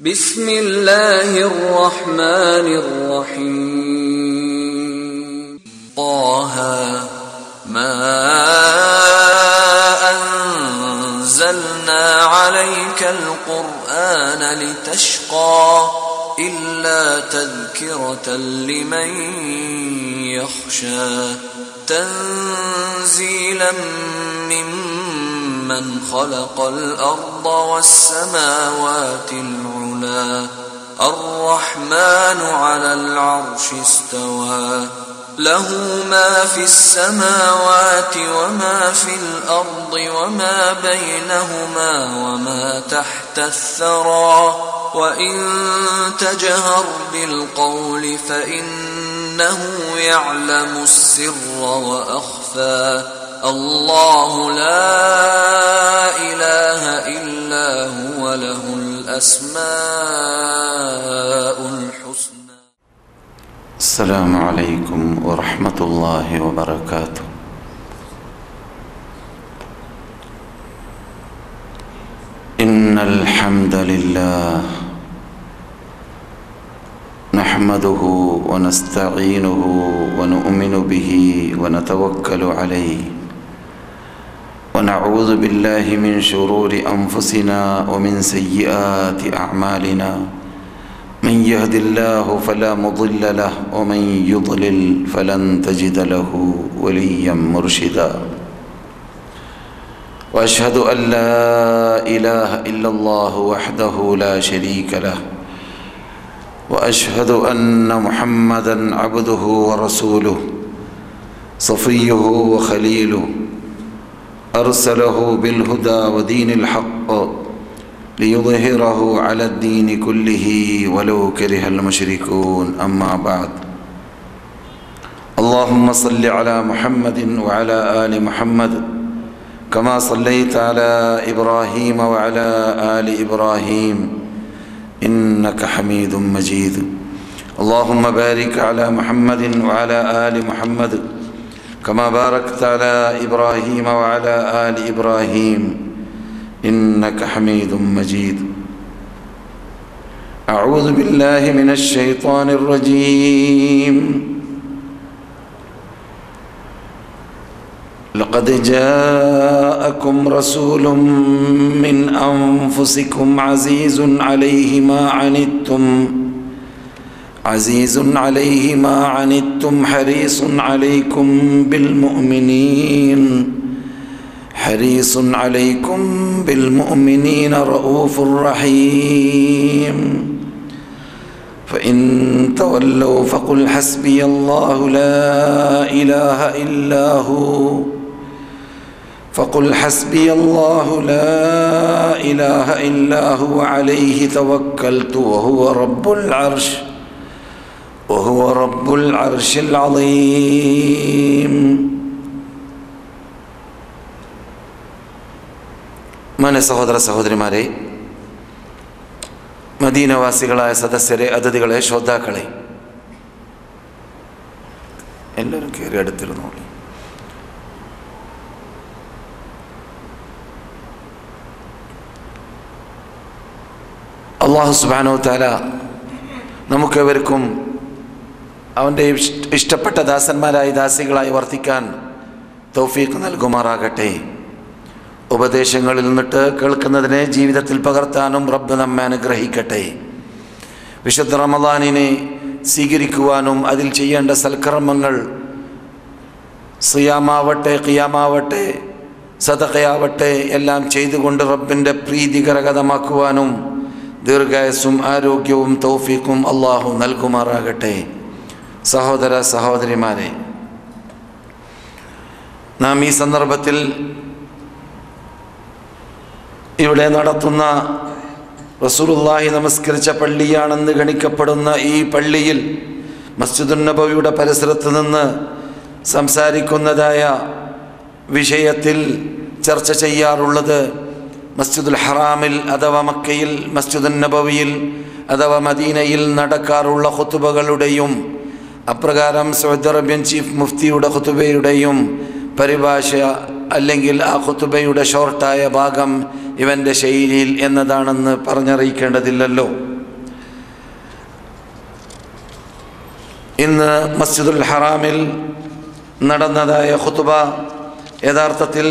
بسم الله الرحمن الرحيم طه ما أنزلنا عليك القرآن لتشقى إلا تذكرة لمن يخشى تنزيلا ممن خلق الأرض والسماوات العلا الرحمن على العرش استوى له ما في السماوات وما في الأرض وما بينهما وما تحت الثرى وإن تجهر بالقول فإنه يعلم السر وأخفى الله لا إله إلا هو له الأسماء الحسنى السلام عليكم ورحمة الله وبركاته إن الحمد لله نحمده ونستعينه ونؤمن به ونتوكل عليه ونعوذ بالله من شرور أنفسنا ومن سيئات أعمالنا من يهد الله فلا مضل له ومن يضلل فلن تجد له وليا مرشدا واشهد ان لا اله الا الله وحده لا شريك له واشهد ان محمدا عبده ورسوله صفيه وخليله ارسله بالهدى ودين الحق ليظهره على الدين كله ولو كره المشركون أما بعد اللهم صل على محمد وعلى آل محمد كما صليت على إبراهيم وعلى آل إبراهيم إنك حميد مجيد اللهم بارك على محمد وعلى آل محمد كما باركت على إبراهيم وعلى آل إبراهيم إنك حميد مجيد أعوذ بالله من الشيطان الرجيم لقد جاءكم رسول من أنفسكم عزيز عليه ما عنتم عزيز عليه ما عنتم حريص عليكم بالمؤمنين حريص عليكم بالمؤمنين رؤوف رحيم فإن تولوا فقل حسبي الله لا إله إلا هو فقل حسبي الله لا إله إلا هو عليه توكلت وهو رب العرش وهو رب العرش العظيم മാന്യ സഹോദര സഹോദരിമാരെ മദീനവാസികളായ സദസ്യരെ അതിഥികളെ ശ്രോതാക്കളെ എല്ലാവരും കയറി അടുത്തിരുന്നോളി അള്ളാഹു സുബാനോ താല നമുക്കെവർക്കും അവൻ്റെ ഇഷ്ടപ്പെട്ട ദാസന്മാരായി ദാസികളായി വർത്തിക്കാൻ തൗഫീഖ് നൽകുമാറാകട്ടെ ഉപദേശങ്ങളിൽ നിന്നിട്ട് കേൾക്കുന്നതിനെ ജീവിതത്തിൽ പകർത്താനും റബ്ബ് നമ്മെ അനുഗ്രഹിക്കട്ടെ വിശുദ്ധ റമദാനിനെ സ്വീകരിക്കുവാനും അതിൽ ചെയ്യേണ്ട സൽക്കർമ്മങ്ങൾ സിയാമാവട്ടെ ഖിയാമാവട്ടെ സതകയാവട്ടെ എല്ലാം ചെയ്തുകൊണ്ട് റബ്ബിൻ്റെ പ്രീതി കരഗതമാക്കുവാനും ദീർഘായസും ആരോഗ്യവും തൗഫീഖും അള്ളാഹു നൽകുമാറാകട്ടെ സഹോദര സഹോദരിമാരെ നാം ഈ സന്ദർഭത്തിൽ ഇവിടെ നടത്തുന്ന റസൂലുള്ളാഹി നമസ്കരിച്ച പള്ളിയാണെന്ന് ഗണിക്കപ്പെടുന്ന ഈ പള്ളിയിൽ മസ്ജിദുൻ നബവിയുടെ പരിസരത്ത് നിന്ന് സംസാരിക്കുന്നതായ വിഷയത്തിൽ ചർച്ച ചെയ്യാറുള്ളത് മസ്ജിദുൽ ഹറാമിൽ അഥവാ മക്കയിൽ മസ്ജിദുൻ നബവിയിൽ അഥവാ മദീനയിൽ നടക്കാറുള്ള ഖുത്തുബകളുടെയും അപ്രകാരം സൗദി അറേബ്യൻ ചീഫ് മുഫ്തിയുടെ ഖുത്തുബയുടെയും പരിഭാഷ അല്ലെങ്കിൽ ആ ഖുത്തുബയുടെ ഷോർട്ടായ ഭാഗം ഇവൻ്റെ ശൈലിയിൽ എന്നതാണെന്ന് പറഞ്ഞറിയിക്കേണ്ടതില്ലല്ലോ ഇന്ന് മസ്ജിദുൽ ഹറാമിൽ നടന്നതായ ഖുതുബ യഥാർത്ഥത്തിൽ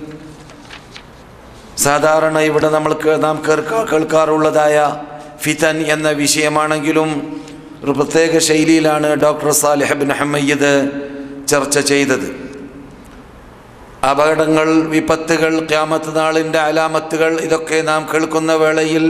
സാധാരണ ഇവിടെ നമ്മൾക്ക് നാം കേൾക്കാ കേൾക്കാറുള്ളതായ ഫിതൻ എന്ന വിഷയമാണെങ്കിലും ഒരു പ്രത്യേക ശൈലിയിലാണ് ഡോക്ടർ സാലിഹ് ബിൻ ഹമ്മയ്യദ് ചർച്ച ചെയ്തത് അപകടങ്ങൾ വിപത്തുകൾ ക്യാമത്ത് നാളിൻ്റെ അലാമത്തുകൾ ഇതൊക്കെ നാം കേൾക്കുന്ന വേളയിൽ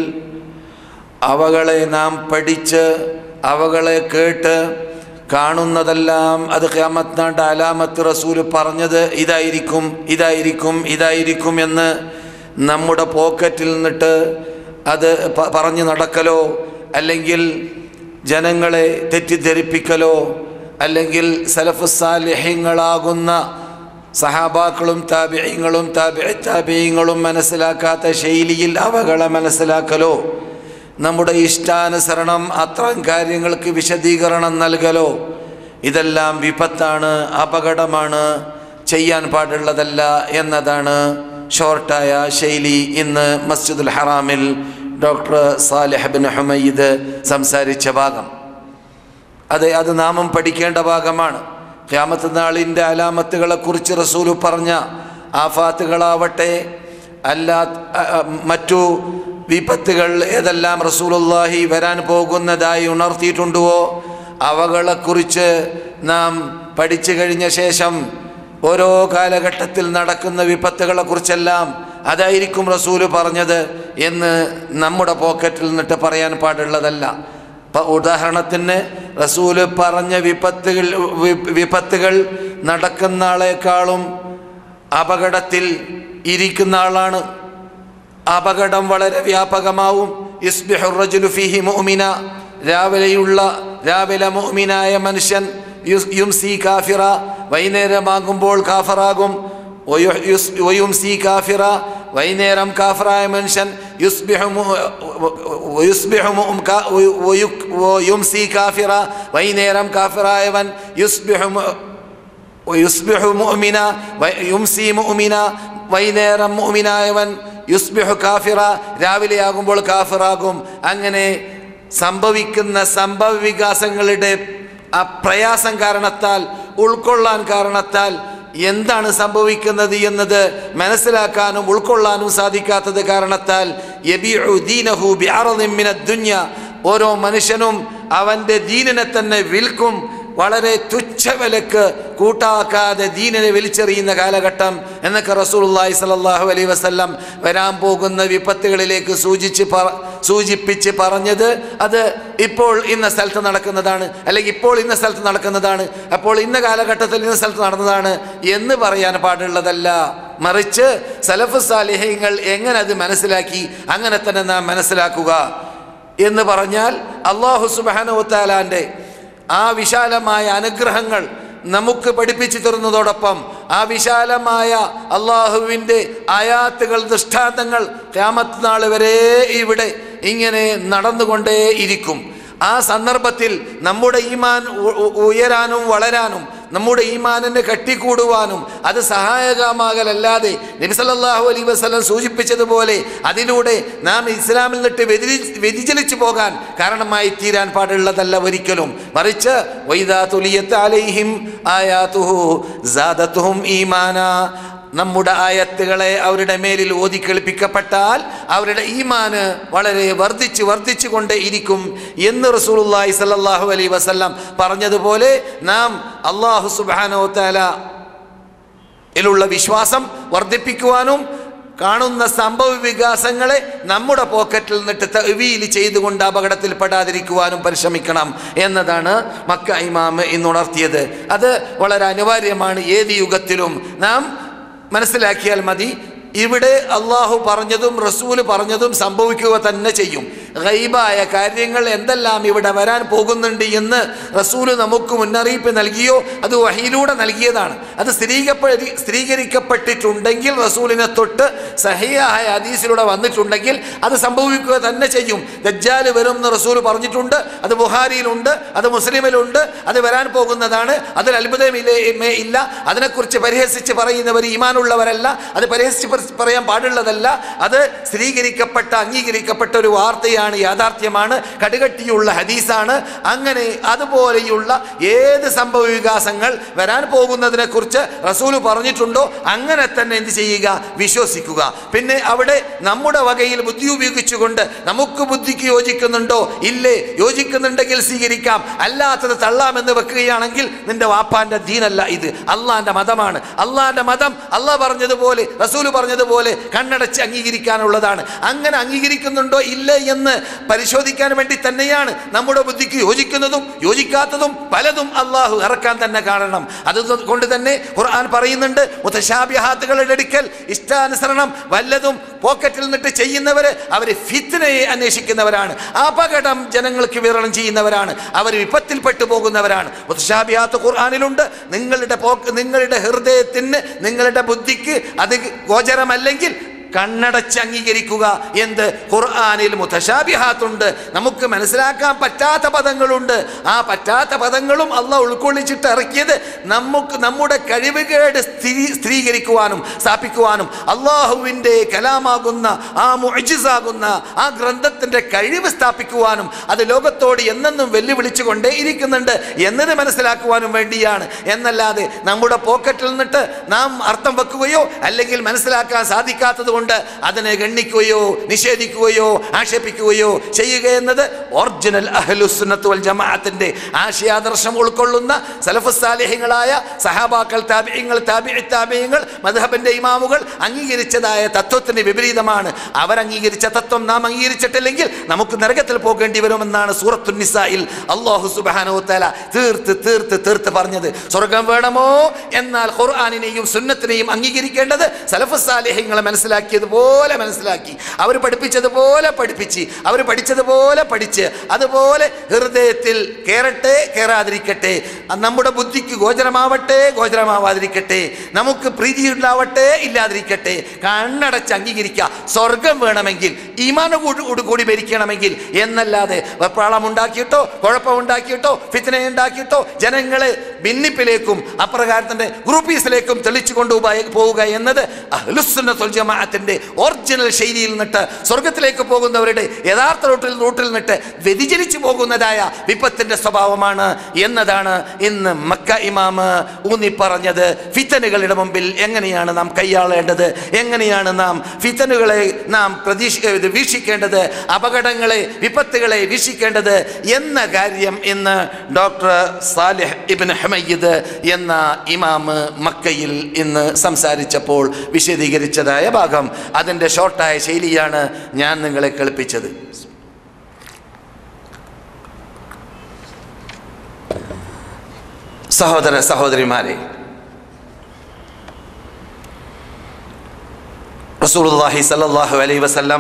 അവകളെ നാം പഠിച്ച് അവകളെ കേട്ട് കാണുന്നതെല്ലാം അത് ക്യാമത്ത് നാണ്ട അലാമത്ത് റസൂല് പറഞ്ഞത് ഇതായിരിക്കും ഇതായിരിക്കും ഇതായിരിക്കും എന്ന് നമ്മുടെ പോക്കറ്റിൽ നിന്നിട്ട് അത് പ- പറഞ്ഞു നടക്കലോ അല്ലെങ്കിൽ ജനങ്ങളെ തെറ്റിദ്ധരിപ്പിക്കലോ അല്ലെങ്കിൽ സലഫ് സാലിഹ്യങ്ങളാകുന്ന സഹാബാക്കളും താബിയങ്ങളും താബി താബിയങ്ങളും മനസ്സിലാക്കാത്ത ശൈലിയിൽ അവകളെ മനസ്സിലാക്കലോ നമ്മുടെ ഇഷ്ടാനുസരണം അത്തരം കാര്യങ്ങൾക്ക് വിശദീകരണം നൽകലോ ഇതെല്ലാം വിപത്താണ് അപകടമാണ് ചെയ്യാൻ പാടുള്ളതല്ല എന്നതാണ് ഷോർട്ടായ ശൈലി ഇന്ന് മസ്ജിദുൽ ഹറാമിൽ ഡോക്ടർ സാലിഹ് ബിൻ ഹുമയ്ദ് സംസാരിച്ച ഭാഗം അതെ അത് നാമം പഠിക്കേണ്ട ഭാഗമാണ് ഖ്യാമത്ത് നാളിൻ്റെ അലാമത്തുകളെക്കുറിച്ച് റസൂല് പറഞ്ഞ ആഫാത്തുകളാവട്ടെ അല്ലാ അ- അ- മറ്റു വിപത്തുകൾ ഏതെല്ലാം റസൂലുള്ളാഹി വരാൻ പോകുന്നതായി ഉണർത്തിയിട്ടുണ്ടോ അവകളെക്കുറിച്ച് നാം പഠിച്ചു കഴിഞ്ഞ ശേഷം ഓരോ കാലഘട്ടത്തിൽ നടക്കുന്ന വിപത്തുകളെക്കുറിച്ചെല്ലാം അതായിരിക്കും റസൂല് പറഞ്ഞത് എന്ന് നമ്മുടെ പോക്കറ്റിൽ നിന്നിട്ട് പറയാൻ പാടുള്ളതല്ല ഇപ്പം ഉദാഹരണത്തിന് റസൂല് പറഞ്ഞ വിപത്തുകൾ വി- വിപത്തുകൾ നടക്കുന്ന ആളെക്കാളും അപകടത്തിൽ ഇരിക്കുന്ന ആളാണ് അപകടം വളരെ വ്യാപകമാവും ഇസ്ബിഹു റജുലു ഫീഹി മുഅ്മിന രാവിലെയുള്ള രാവിലെ മുഅ്മിനായ മനുഷ്യൻ യുസ്- യുംസി കാഫിറ വൈകുന്നേരമാകുമ്പോൾ കാഫറാകും വയു- യുസ്- വയുംസി കാഫിറ വൈകുന്നേരം കാഫറായ മനുഷ്യൻ യുസ്ബിഹു മു- വയുസ്ബിഹു മുഅ്മിൻ കാ- വയു- വയു- വയുംസി കാഫിറ വൈകുന്നേരം കാഫിറായവൻ യുസ്ബിഹു മു- യുസ്ബിഹു മുഅ്മിന വ- യുംസി മുഅ്മിന വൈകുന്നേരം മുഅ്മിനായവൻ യുസ്ബിഹു കാഫിറ രാവിലെയാകുമ്പോൾ കാഫിറാകും അങ്ങനെ സംഭവിക്കുന്ന സംഭവ വികാസങ്ങളുടെ ആ പ്രയാസം കാരണത്താൽ ഉൾക്കൊള്ളാൻ കാരണത്താൽ എന്താണ് സംഭവിക്കുന്നത് എന്നത് മനസ്സിലാക്കാനും ഉൾക്കൊള്ളാനും സാധിക്കാത്തത് കാരണത്താൽ യബിഉ ദീനഹു ബിഅറദിൻ മിനദ് ദുനിയ ഓരോ മനുഷ്യനും അവൻ്റെ ദീനിനെ തന്നെ വിൽക്കും വളരെ തുച്ഛവിലക്ക് കൂട്ടാക്കാതെ ദീനിനെ വലിച്ചെറിയുന്ന കാലഘട്ടം എന്നൊക്കെ റസൂലുള്ളാഹി സ്വല്ലല്ലാഹു അലൈഹി വസല്ലം വരാൻ പോകുന്ന വിപത്തുകളിലേക്ക് സൂചിച്ച് പറ സൂചിപ്പിച്ച് പറഞ്ഞത് അത് ഇപ്പോൾ ഇന്ന സ്ഥലത്ത് നടക്കുന്നതാണ് അല്ലെങ്കിൽ ഇപ്പോൾ ഇന്ന സ്ഥലത്ത് നടക്കുന്നതാണ് അപ്പോൾ ഇന്ന കാലഘട്ടത്തിൽ ഇന്ന സ്ഥലത്ത് നടന്നതാണ് എന്ന് പറയാൻ പാടുള്ളതല്ല മറിച്ച് സലഫ് സാലിഹ്യങ്ങൾ എങ്ങനെ അത് മനസ്സിലാക്കി അങ്ങനെ തന്നെ നാം മനസ്സിലാക്കുക എന്ന് പറഞ്ഞാൽ അള്ളാഹു സുബാനുത്താലാൻ്റെ ആ വിശാലമായ അനുഗ്രഹങ്ങൾ നമുക്ക് പഠിപ്പിച്ചു തരുന്നതോടൊപ്പം ആ വിശാലമായ അള്ളാഹുവിൻ്റെ ആയാത്തുകൾ ദൃഷ്ടാന്തങ്ങൾ ക്യാമത്ത് നാൾ വരെ ഇവിടെ ഇങ്ങനെ നടന്നുകൊണ്ടേ ഇരിക്കും ആ സന്ദർഭത്തിൽ നമ്മുടെ ഈമാൻ ഉ- ഉ- ഉയരാനും വളരാനും നമ്മുടെ ഈമാനിനെ കെട്ടിക്കൂടുവാനും അത് സഹായകമാകലല്ലാതെ നബിസല്ലാഹു അലൈ വസ്ലം സൂചിപ്പിച്ചതുപോലെ അതിലൂടെ നാം ഇസ്ലാമിൽ നിന്നിട്ട് വ്യതിരി വ്യതിചലിച്ചു പോകാൻ കാരണമായി തീരാൻ പാടുള്ളതല്ല ഒരിക്കലും മറിച്ച് വൈദാ തുലിയത്ത് അലൈഹിം ആയാതുഹു സാദത്തുഹും ഈമാന നമ്മുടെ ആയത്തുകളെ അവരുടെ മേലിൽ ഓതി കേൾപ്പിക്കപ്പെട്ടാൽ അവരുടെ ഈമാന് വളരെ വർദ്ധിച്ച് വർദ്ധിച്ചു കൊണ്ടേ ഇരിക്കും എന്ന് റസൂലുള്ളാഹി സ്വല്ലല്ലാഹു അലൈഹി വസല്ലം പറഞ്ഞതുപോലെ നാം അള്ളാഹു സുബ്ഹാനഹു തആല ിലുള്ള വിശ്വാസം വർദ്ധിപ്പിക്കുവാനും കാണുന്ന സംഭവ വികാസങ്ങളെ നമ്മുടെ പോക്കറ്റിൽ നിന്നിട്ട് തവീൽ ചെയ്തുകൊണ്ട് അപകടത്തിൽപ്പെടാതിരിക്കുവാനും പരിശ്രമിക്കണം എന്നതാണ് മക്ക ഇമാം ഇന്നുണർത്തിയത് അത് വളരെ അനിവാര്യമാണ് ഏത് യുഗത്തിലും നാം മനസ്സിലാക്കിയാൽ മതി ഇവിടെ അള്ളാഹു പറഞ്ഞതും റസൂല് പറഞ്ഞതും സംഭവിക്കുക തന്നെ ചെയ്യും ഗൈബായ കാര്യങ്ങൾ എന്തെല്ലാം ഇവിടെ വരാൻ പോകുന്നുണ്ട് എന്ന് റസൂല് നമുക്ക് മുന്നറിയിപ്പ് നൽകിയോ അത് വഹിയിലൂടെ നൽകിയതാണ് അത് സ്ഥിരീകപ്പെടി സ്ഥിരീകരിക്കപ്പെട്ടിട്ടുണ്ടെങ്കിൽ റസൂലിനെ തൊട്ട് സഹിയായ ഹദീസിലൂടെ വന്നിട്ടുണ്ടെങ്കിൽ അത് സംഭവിക്കുക തന്നെ ചെയ്യും ദജ്ജാൽ വരും എന്ന് റസൂൽ പറഞ്ഞിട്ടുണ്ട് അത് ബുഹാരിയിലുണ്ട് അത് മുസ്ലിമിലുണ്ട് അത് വരാൻ പോകുന്നതാണ് അതിൽ അത്ഭുതമില്ല ഇല്ല അതിനെക്കുറിച്ച് പരിഹസിച്ച് പറയുന്നവർ ഈമാനുള്ളവരല്ല അത് പരിഹസിച്ച് പർ- പറയാൻ പാടുള്ളതല്ല അത് സ്ഥിരീകരിക്കപ്പെട്ട അംഗീകരിക്കപ്പെട്ട ഒരു വാർത്തയാണ് ശരിയാണ് യാഥാർത്ഥ്യമാണ് കടുകട്ടിയുള്ള ഹദീസാണ് അങ്ങനെ അതുപോലെയുള്ള ഏത് സംഭവ വികാസങ്ങൾ വരാൻ പോകുന്നതിനെ കുറിച്ച് റസൂല് പറഞ്ഞിട്ടുണ്ടോ അങ്ങനെ തന്നെ എന്ത് ചെയ്യുക വിശ്വസിക്കുക പിന്നെ അവിടെ നമ്മുടെ വകയിൽ ബുദ്ധി ഉപയോഗിച്ചുകൊണ്ട് നമുക്ക് ബുദ്ധിക്ക് യോജിക്കുന്നുണ്ടോ ഇല്ലേ യോജിക്കുന്നുണ്ടെങ്കിൽ സ്വീകരിക്കാം അല്ലാത്തത് തള്ളാമെന്ന് വെക്കുകയാണെങ്കിൽ നിന്റെ വാപ്പാന്റെ ദീനല്ല ഇത് അള്ളാന്റെ മതമാണ് അള്ളാന്റെ മതം അള്ളാഹ് പറഞ്ഞതുപോലെ റസൂല് പറഞ്ഞതുപോലെ കണ്ണടച്ച് അംഗീകരിക്കാനുള്ളതാണ് അങ്ങനെ അംഗീകരിക്കുന്നുണ്ടോ ഇല്ലേ എന്ന് പരിശോധിക്കാൻ വേണ്ടി തന്നെയാണ് നമ്മുടെ ബുദ്ധിക്ക് യോജിക്കുന്നതും യോജിക്കാത്തതും പലതും അള്ളാഹു ഇറക്കാൻ തന്നെ കാണണം അതുകൊണ്ട് തന്നെ ഖുർആൻ പറയുന്നുണ്ട് മുത്തശാബ്യഹാത്തുകളുടെ അടുക്കൽ ഇഷ്ടാനുസരണം വല്ലതും പോക്കറ്റിൽ നിന്നിട്ട് ചെയ്യുന്നവര് അവർ ഫിത്നയെ അന്വേഷിക്കുന്നവരാണ് അപകടം ജനങ്ങൾക്ക് വിതരണം ചെയ്യുന്നവരാണ് അവർ വിപത്തിൽപ്പെട്ടു പോകുന്നവരാണ് മുത്തശാബിയാത്ത് ഖുർആാനിലുണ്ട് നിങ്ങളുടെ പോക്ക് നിങ്ങളുടെ ഹൃദയത്തിന് നിങ്ങളുടെ ബുദ്ധിക്ക് അത് ഗോചരമല്ലെങ്കിൽ കണ്ണടച്ച് അംഗീകരിക്കുക എന്ത് ഖുർആാനിൽ മുത്തശാബിഹാത്തുണ്ട് നമുക്ക് മനസ്സിലാക്കാൻ പറ്റാത്ത പദങ്ങളുണ്ട് ആ പറ്റാത്ത പദങ്ങളും അള്ളാഹ് ഉൾക്കൊള്ളിച്ചിട്ട് ഇറക്കിയത് നമുക്ക് നമ്മുടെ കഴിവുകേട് സ്ഥിരീ സ്ഥിരീകരിക്കുവാനും സ്ഥാപിക്കുവാനും അള്ളാഹുവിൻ്റെ കലാമാകുന്ന ആ മുഅജിസാകുന്ന ആ ഗ്രന്ഥത്തിൻ്റെ കഴിവ് സ്ഥാപിക്കുവാനും അത് ലോകത്തോട് എന്നെന്നും വെല്ലുവിളിച്ചു കൊണ്ടേ ഇരിക്കുന്നുണ്ട് എന്നത് മനസ്സിലാക്കുവാനും വേണ്ടിയാണ് എന്നല്ലാതെ നമ്മുടെ പോക്കറ്റിൽ നിന്നിട്ട് നാം അർത്ഥം വെക്കുകയോ അല്ലെങ്കിൽ മനസ്സിലാക്കാൻ സാധിക്കാത്തത് കൊണ്ട് അതിനെ ഗണ്ണിക്കുകയോ നിഷേധിക്കുകയോ ആക്ഷേപിക്കുകയോ ചെയ്യുക എന്നത് ഒറിജിനൽ അഹ്ലുസുന്നത്ത് വൽ ജമാഅത്തിന്റെ ആശയാദർശം ഉൾക്കൊള്ളുന്ന സലഫുസാലിഹ്യങ്ങളായ സഹാബാക്കൾ താബിയങ്ങൾ താബിഇ താബിയങ്ങൾ മദ്ഹബിന്റെ ഇമാമുകൾ അംഗീകരിച്ചതായ തത്വത്തിന് വിപരീതമാണ് അവർ അംഗീകരിച്ച തത്വം നാം അംഗീകരിച്ചിട്ടില്ലെങ്കിൽ നമുക്ക് നരകത്തിൽ പോകേണ്ടി വരുമെന്നാണ് സൂറത്തു നിസായിൽ അള്ളാഹു സുബ്ഹാനഹു തആല തീർത്ത് തീർത്ത് തീർത്ത് പറഞ്ഞത് സ്വർഗം വേണമോ എന്നാൽ ഖുർആനിനെയും സുന്നത്തിനെയും അംഗീകരിക്കേണ്ടത് സലഫുസാലിഹ്യങ്ങളെ മനസ്സിലാക്കിയതുപോലെ മനസ്സിലാക്കി അവർ പഠിപ്പിച്ചതുപോലെ പഠിപ്പിച്ച് അവർ പഠിച്ചതുപോലെ പഠിച്ച് അതുപോലെ ഹൃദയത്തിൽ കയറട്ടെ കയറാതിരിക്കട്ടെ അത് നമ്മുടെ ബുദ്ധിക്ക് ഗോചരമാവട്ടെ ഗോചരമാവാതിരിക്കട്ടെ നമുക്ക് പ്രീതി ഉണ്ടാവട്ടെ ഇല്ലാതിരിക്കട്ടെ കണ്ണടച്ച് അംഗീകരിക്കുക സ്വർഗം വേണമെങ്കിൽ ഈമാന കൂടി ഭരിക്കണമെങ്കിൽ എന്നല്ലാതെ വെപ്രാളം ഉണ്ടാക്കിയിട്ടോ കുഴപ്പമുണ്ടാക്കിയിട്ടോ ഫിത്തന ഉണ്ടാക്കിയിട്ടോ ജനങ്ങളെ ഭിന്നിപ്പിലേക്കും അപ്രകാരത്തിന്റെ ഗ്രൂപ്പീസിലേക്കും തെളിച്ചു കൊണ്ടുപോയി പോവുക എന്നത് അഹ്ലുസുന്നത്തുൽ ജമാഅത്തിന്റെ ഒറിജിനൽ ശൈലിയിൽ നിന്നിട്ട് സ്വർഗത്തിലേക്ക് പോകുന്നവരുടെ യഥാർത്ഥ റൂട്ടിൽ റൂട്ടിൽ നിന്നിട്ട് വ്യതിചലിച്ചു പോകുന്നതായ വിപത്തിന്റെ സ്വഭാവമാണ് എന്നതാണ് ഇന്ന് മക്ക ഇമാമ് ഊന്നി പറഞ്ഞത് ഫിത്തനുകളുടെ മുമ്പിൽ എങ്ങനെയാണ് നാം കൈയാളേണ്ടത് എങ്ങനെയാണ് നാം ഫിത്തനുകളെ നാം പ്രതീക്ഷ ഇത് വീക്ഷിക്കേണ്ടത് അപകടങ്ങളെ വിപത്തുകളെ വീക്ഷിക്കേണ്ടത് എന്ന കാര്യം ഇന്ന് ഡോക്ടർ സാലിഹ് ഇബിൻ ഹമയ്യദ് എന്ന ഇമാമ് മക്കയിൽ ഇന്ന് സംസാരിച്ചപ്പോൾ വിശദീകരിച്ചതായ ഭാഗം അതിൻ്റെ ഷോർട്ടായ ശൈലിയാണ് ഞാൻ നിങ്ങളെ കേൾപ്പിച്ചത് സഹോദര സഹോദരിമാരെ റസൂലുള്ളാഹി സല്ലല്ലാഹു അലൈഹി വസല്ലം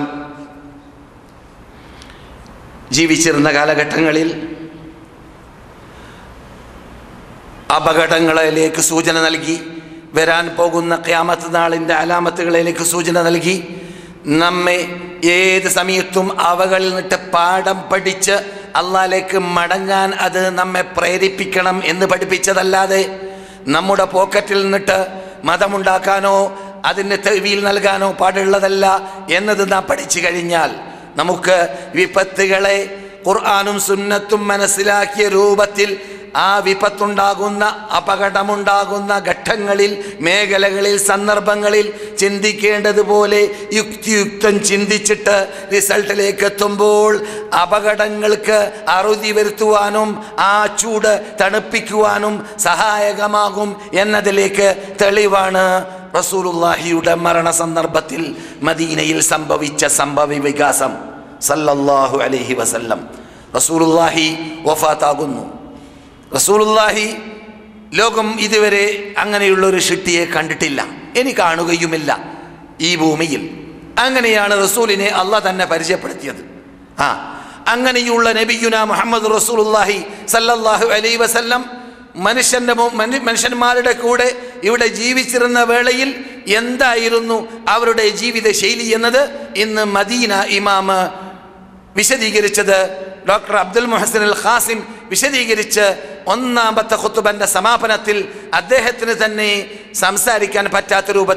ജീവിച്ചിരുന്ന കാലഘട്ടങ്ങളിൽ അപകടങ്ങളിലേക്ക് സൂചന നൽകി വരാൻ പോകുന്ന ക്യാമത്ത് നാളിൻ്റെ അലാമത്തുകളിലേക്ക് സൂചന നൽകി നമ്മെ ഏത് സമയത്തും അവകളിൽ നിന്നിട്ട് പാഠം പഠിച്ച് അള്ളാലേക്ക് മടങ്ങാൻ അത് നമ്മെ പ്രേരിപ്പിക്കണം എന്ന് പഠിപ്പിച്ചതല്ലാതെ നമ്മുടെ പോക്കറ്റിൽ നിന്നിട്ട് മതമുണ്ടാക്കാനോ അതിന് തെവിയിൽ നൽകാനോ പാടുള്ളതല്ല എന്നത് നാം പഠിച്ചു കഴിഞ്ഞാൽ നമുക്ക് വിപത്തുകളെ ഖുർആാനും സുന്നത്തും മനസ്സിലാക്കിയ രൂപത്തിൽ ആ വിപത്തുണ്ടാകുന്ന അപകടമുണ്ടാകുന്ന ഘട്ടങ്ങളിൽ മേഖലകളിൽ സന്ദർഭങ്ങളിൽ ചിന്തിക്കേണ്ടതുപോലെ യുക്തിയുക്തം ചിന്തിച്ചിട്ട് റിസൾട്ടിലേക്ക് എത്തുമ്പോൾ അപകടങ്ങൾക്ക് അറുതി വരുത്തുവാനും ആ ചൂട് തണുപ്പിക്കുവാനും സഹായകമാകും എന്നതിലേക്ക് തെളിവാണ് റസൂലുള്ളാഹിയുടെ മരണ സന്ദർഭത്തിൽ മദീനയിൽ സംഭവിച്ച സംഭവ വികാസം സല്ലല്ലാഹു അലൈഹി വസല്ലം റസൂലുള്ളാഹി വഫാത്താകുന്നു റസൂലുള്ളാഹി ലോകം ഇതുവരെ അങ്ങനെയുള്ള ഒരു ഷിട്ടിയെ കണ്ടിട്ടില്ല ഇനി കാണുകയുമില്ല ഈ ഭൂമിയിൽ അങ്ങനെയാണ് റസൂലിനെ അള്ളാഹ് തന്നെ പരിചയപ്പെടുത്തിയത് ആ അങ്ങനെയുള്ള നബിയുന മുഹമ്മദ് റസൂലുള്ളാഹി സല്ലല്ലാഹു അലൈഹി വസല്ലം മനുഷ്യന്റെ മു- മനു- മനുഷ്യന്മാരുടെ കൂടെ ഇവിടെ ജീവിച്ചിരുന്ന വേളയിൽ എന്തായിരുന്നു അവരുടെ ജീവിത ശൈലി എന്നത് ഇന്ന് മദീന ഇമാമ് വിശദീകരിച്ചത് doctor Abdul Muhsin al Qasim വിശദീകരിച്ച് ഒന്നാമത്തെ ഖുത്തുബന്റെ സമാപനത്തിൽ അദ്ദേഹത്തിന് തന്നെ സംസാരിക്കാൻ പറ്റാത്ത രൂപത്തിൽ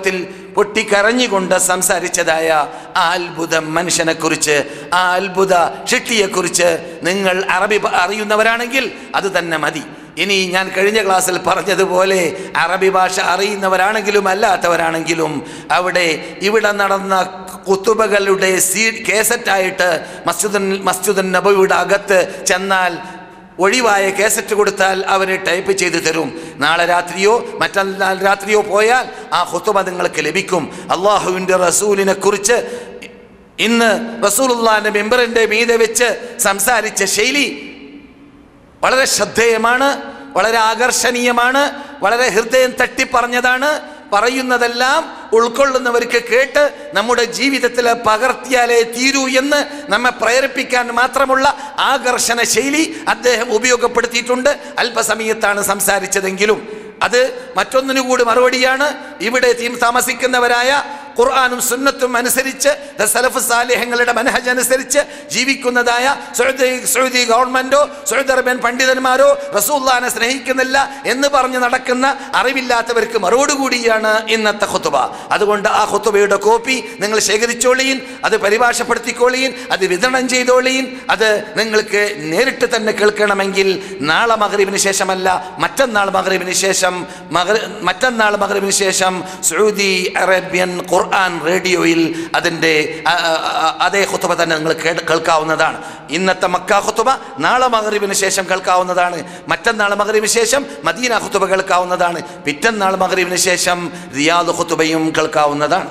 പൊട്ടിക്കരഞ്ഞുകൊണ്ട് സംസാരിച്ചതായ ആ അത്ഭുത മനുഷ്യനെക്കുറിച്ച് ആ അത്ഭുത ഷിട്ടിയെക്കുറിച്ച് നിങ്ങൾ അറബി പ- അറിയുന്നവരാണെങ്കിൽ അത് തന്നെ മതി ഇനി ഞാൻ കഴിഞ്ഞ ക്ലാസ്സിൽ പറഞ്ഞതുപോലെ അറബി ഭാഷ അറിയുന്നവരാണെങ്കിലും അല്ലാത്തവരാണെങ്കിലും അവിടെ ഇവിടെ നടന്ന കുത്തുബകളുടെ സീ കേസറ്റായിട്ട് മസ്ജിദുൻ മസ്ജിദുൻ നബിയുടെ അകത്ത് ചെന്നാൽ ഒഴിവായ കേസറ്റ് കൊടുത്താൽ അവർ ടൈപ്പ് ചെയ്ത് തരും നാളെ രാത്രിയോ മറ്റന്നാൾ രാത്രിയോ പോയാൽ ആ ഹുത്തുബ നിങ്ങൾക്ക് ലഭിക്കും അള്ളാഹുവിൻ്റെ റസൂലിനെ കുറിച്ച് ഇന്ന് റസൂലുള്ളാന്റെ മെമ്പറിന്റെ മീതെ വെച്ച് സംസാരിച്ച ശൈലി വളരെ ശ്രദ്ധേയമാണ് വളരെ ആകർഷണീയമാണ് വളരെ ഹൃദയം തട്ടിപ്പറഞ്ഞതാണ് പറയുന്നതെല്ലാം ഉൾക്കൊള്ളുന്നവർക്ക് കേട്ട് നമ്മുടെ ജീവിതത്തിൽ പകർത്തിയാലേ തീരൂ എന്ന് നമ്മെ പ്രേരിപ്പിക്കാൻ മാത്രമുള്ള ആകർഷണ ശൈലി അദ്ദേഹം ഉപയോഗപ്പെടുത്തിയിട്ടുണ്ട് അല്പസമയത്താണ് സംസാരിച്ചതെങ്കിലും അത് മറ്റൊന്നിനു കൂടി മറുപടിയാണ് ഇവിടെ തീം താമസിക്കുന്നവരായ ഖുർആാനും സുന്നത്തും അനുസരിച്ച് ദ സലഫ് സാലിഹങ്ങളുടെ മനഹജ് അനുസരിച്ച് ജീവിക്കുന്നതായ സൗദി സൗദി ഗവൺമെന്റോ സൗദി അറേബ്യൻ പണ്ഡിതന്മാരോ റസൂല്ലാനെ സ്നേഹിക്കുന്നില്ല എന്ന് പറഞ്ഞ് നടക്കുന്ന അറിവില്ലാത്തവർക്ക് മറുപടി കൂടിയാണ് ഇന്നത്തെ ഖുത്തുബ അതുകൊണ്ട് ആ ഖുത്തുബയുടെ കോപ്പി നിങ്ങൾ ശേഖരിച്ചോളിയും അത് പരിഭാഷപ്പെടുത്തിക്കോളിയും അത് വിതരണം ചെയ്തോളിയും അത് നിങ്ങൾക്ക് നേരിട്ട് തന്നെ കേൾക്കണമെങ്കിൽ നാളെ മകരീബിന് ശേഷമല്ല മറ്റന്നാൾ മകരീബിന് ശേഷം മഗ്രി- മറ്റന്നാൾ മകരീബിന് ശേഷം സൗദി അറേബ്യൻ ഖുർആൻ റേഡിയോയിൽ അതിൻ്റെ ആ, ആ, ആ, അതേ ഖുത്തുബ തന്നെ നിങ്ങൾ കേൾ- കേൾക്കാവുന്നതാണ് ഇന്നത്തെ മക്ക ഖുത്തുബ നാളെ മകരീബിന് ശേഷം കേൾക്കാവുന്നതാണ് മറ്റന്നാൾ മകരീബിന് ശേഷം മദീന ഖുത്തുബ കേൾക്കാവുന്നതാണ് പിറ്റന്നാൾ മകരീബിന് ശേഷം റിയാദ് ഖുത്തുബയും കേൾക്കാവുന്നതാണ്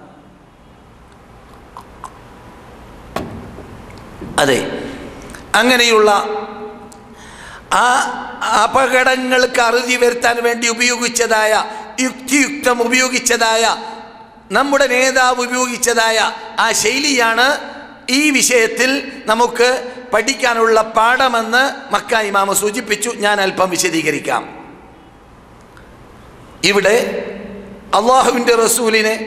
അതെ അങ്ങനെയുള്ള ആ അപകടങ്ങൾക്ക് അറുതി വരുത്താൻ വേണ്ടി ഉപയോഗിച്ചതായ യുക്തിയുക്തം ഉപയോഗിച്ചതായ നമ്മുടെ നേതാവ് ഉപയോഗിച്ചതായ ആ ശൈലിയാണ് ഈ വിഷയത്തിൽ നമുക്ക് പഠിക്കാനുള്ള പാഠമെന്ന് മക്ക ഇമാമ സൂചിപ്പിച്ചു ഞാൻ അല്പം വിശദീകരിക്കാം ഇവിടെ അള്ളാഹുവിൻ്റെ റസൂലിനെ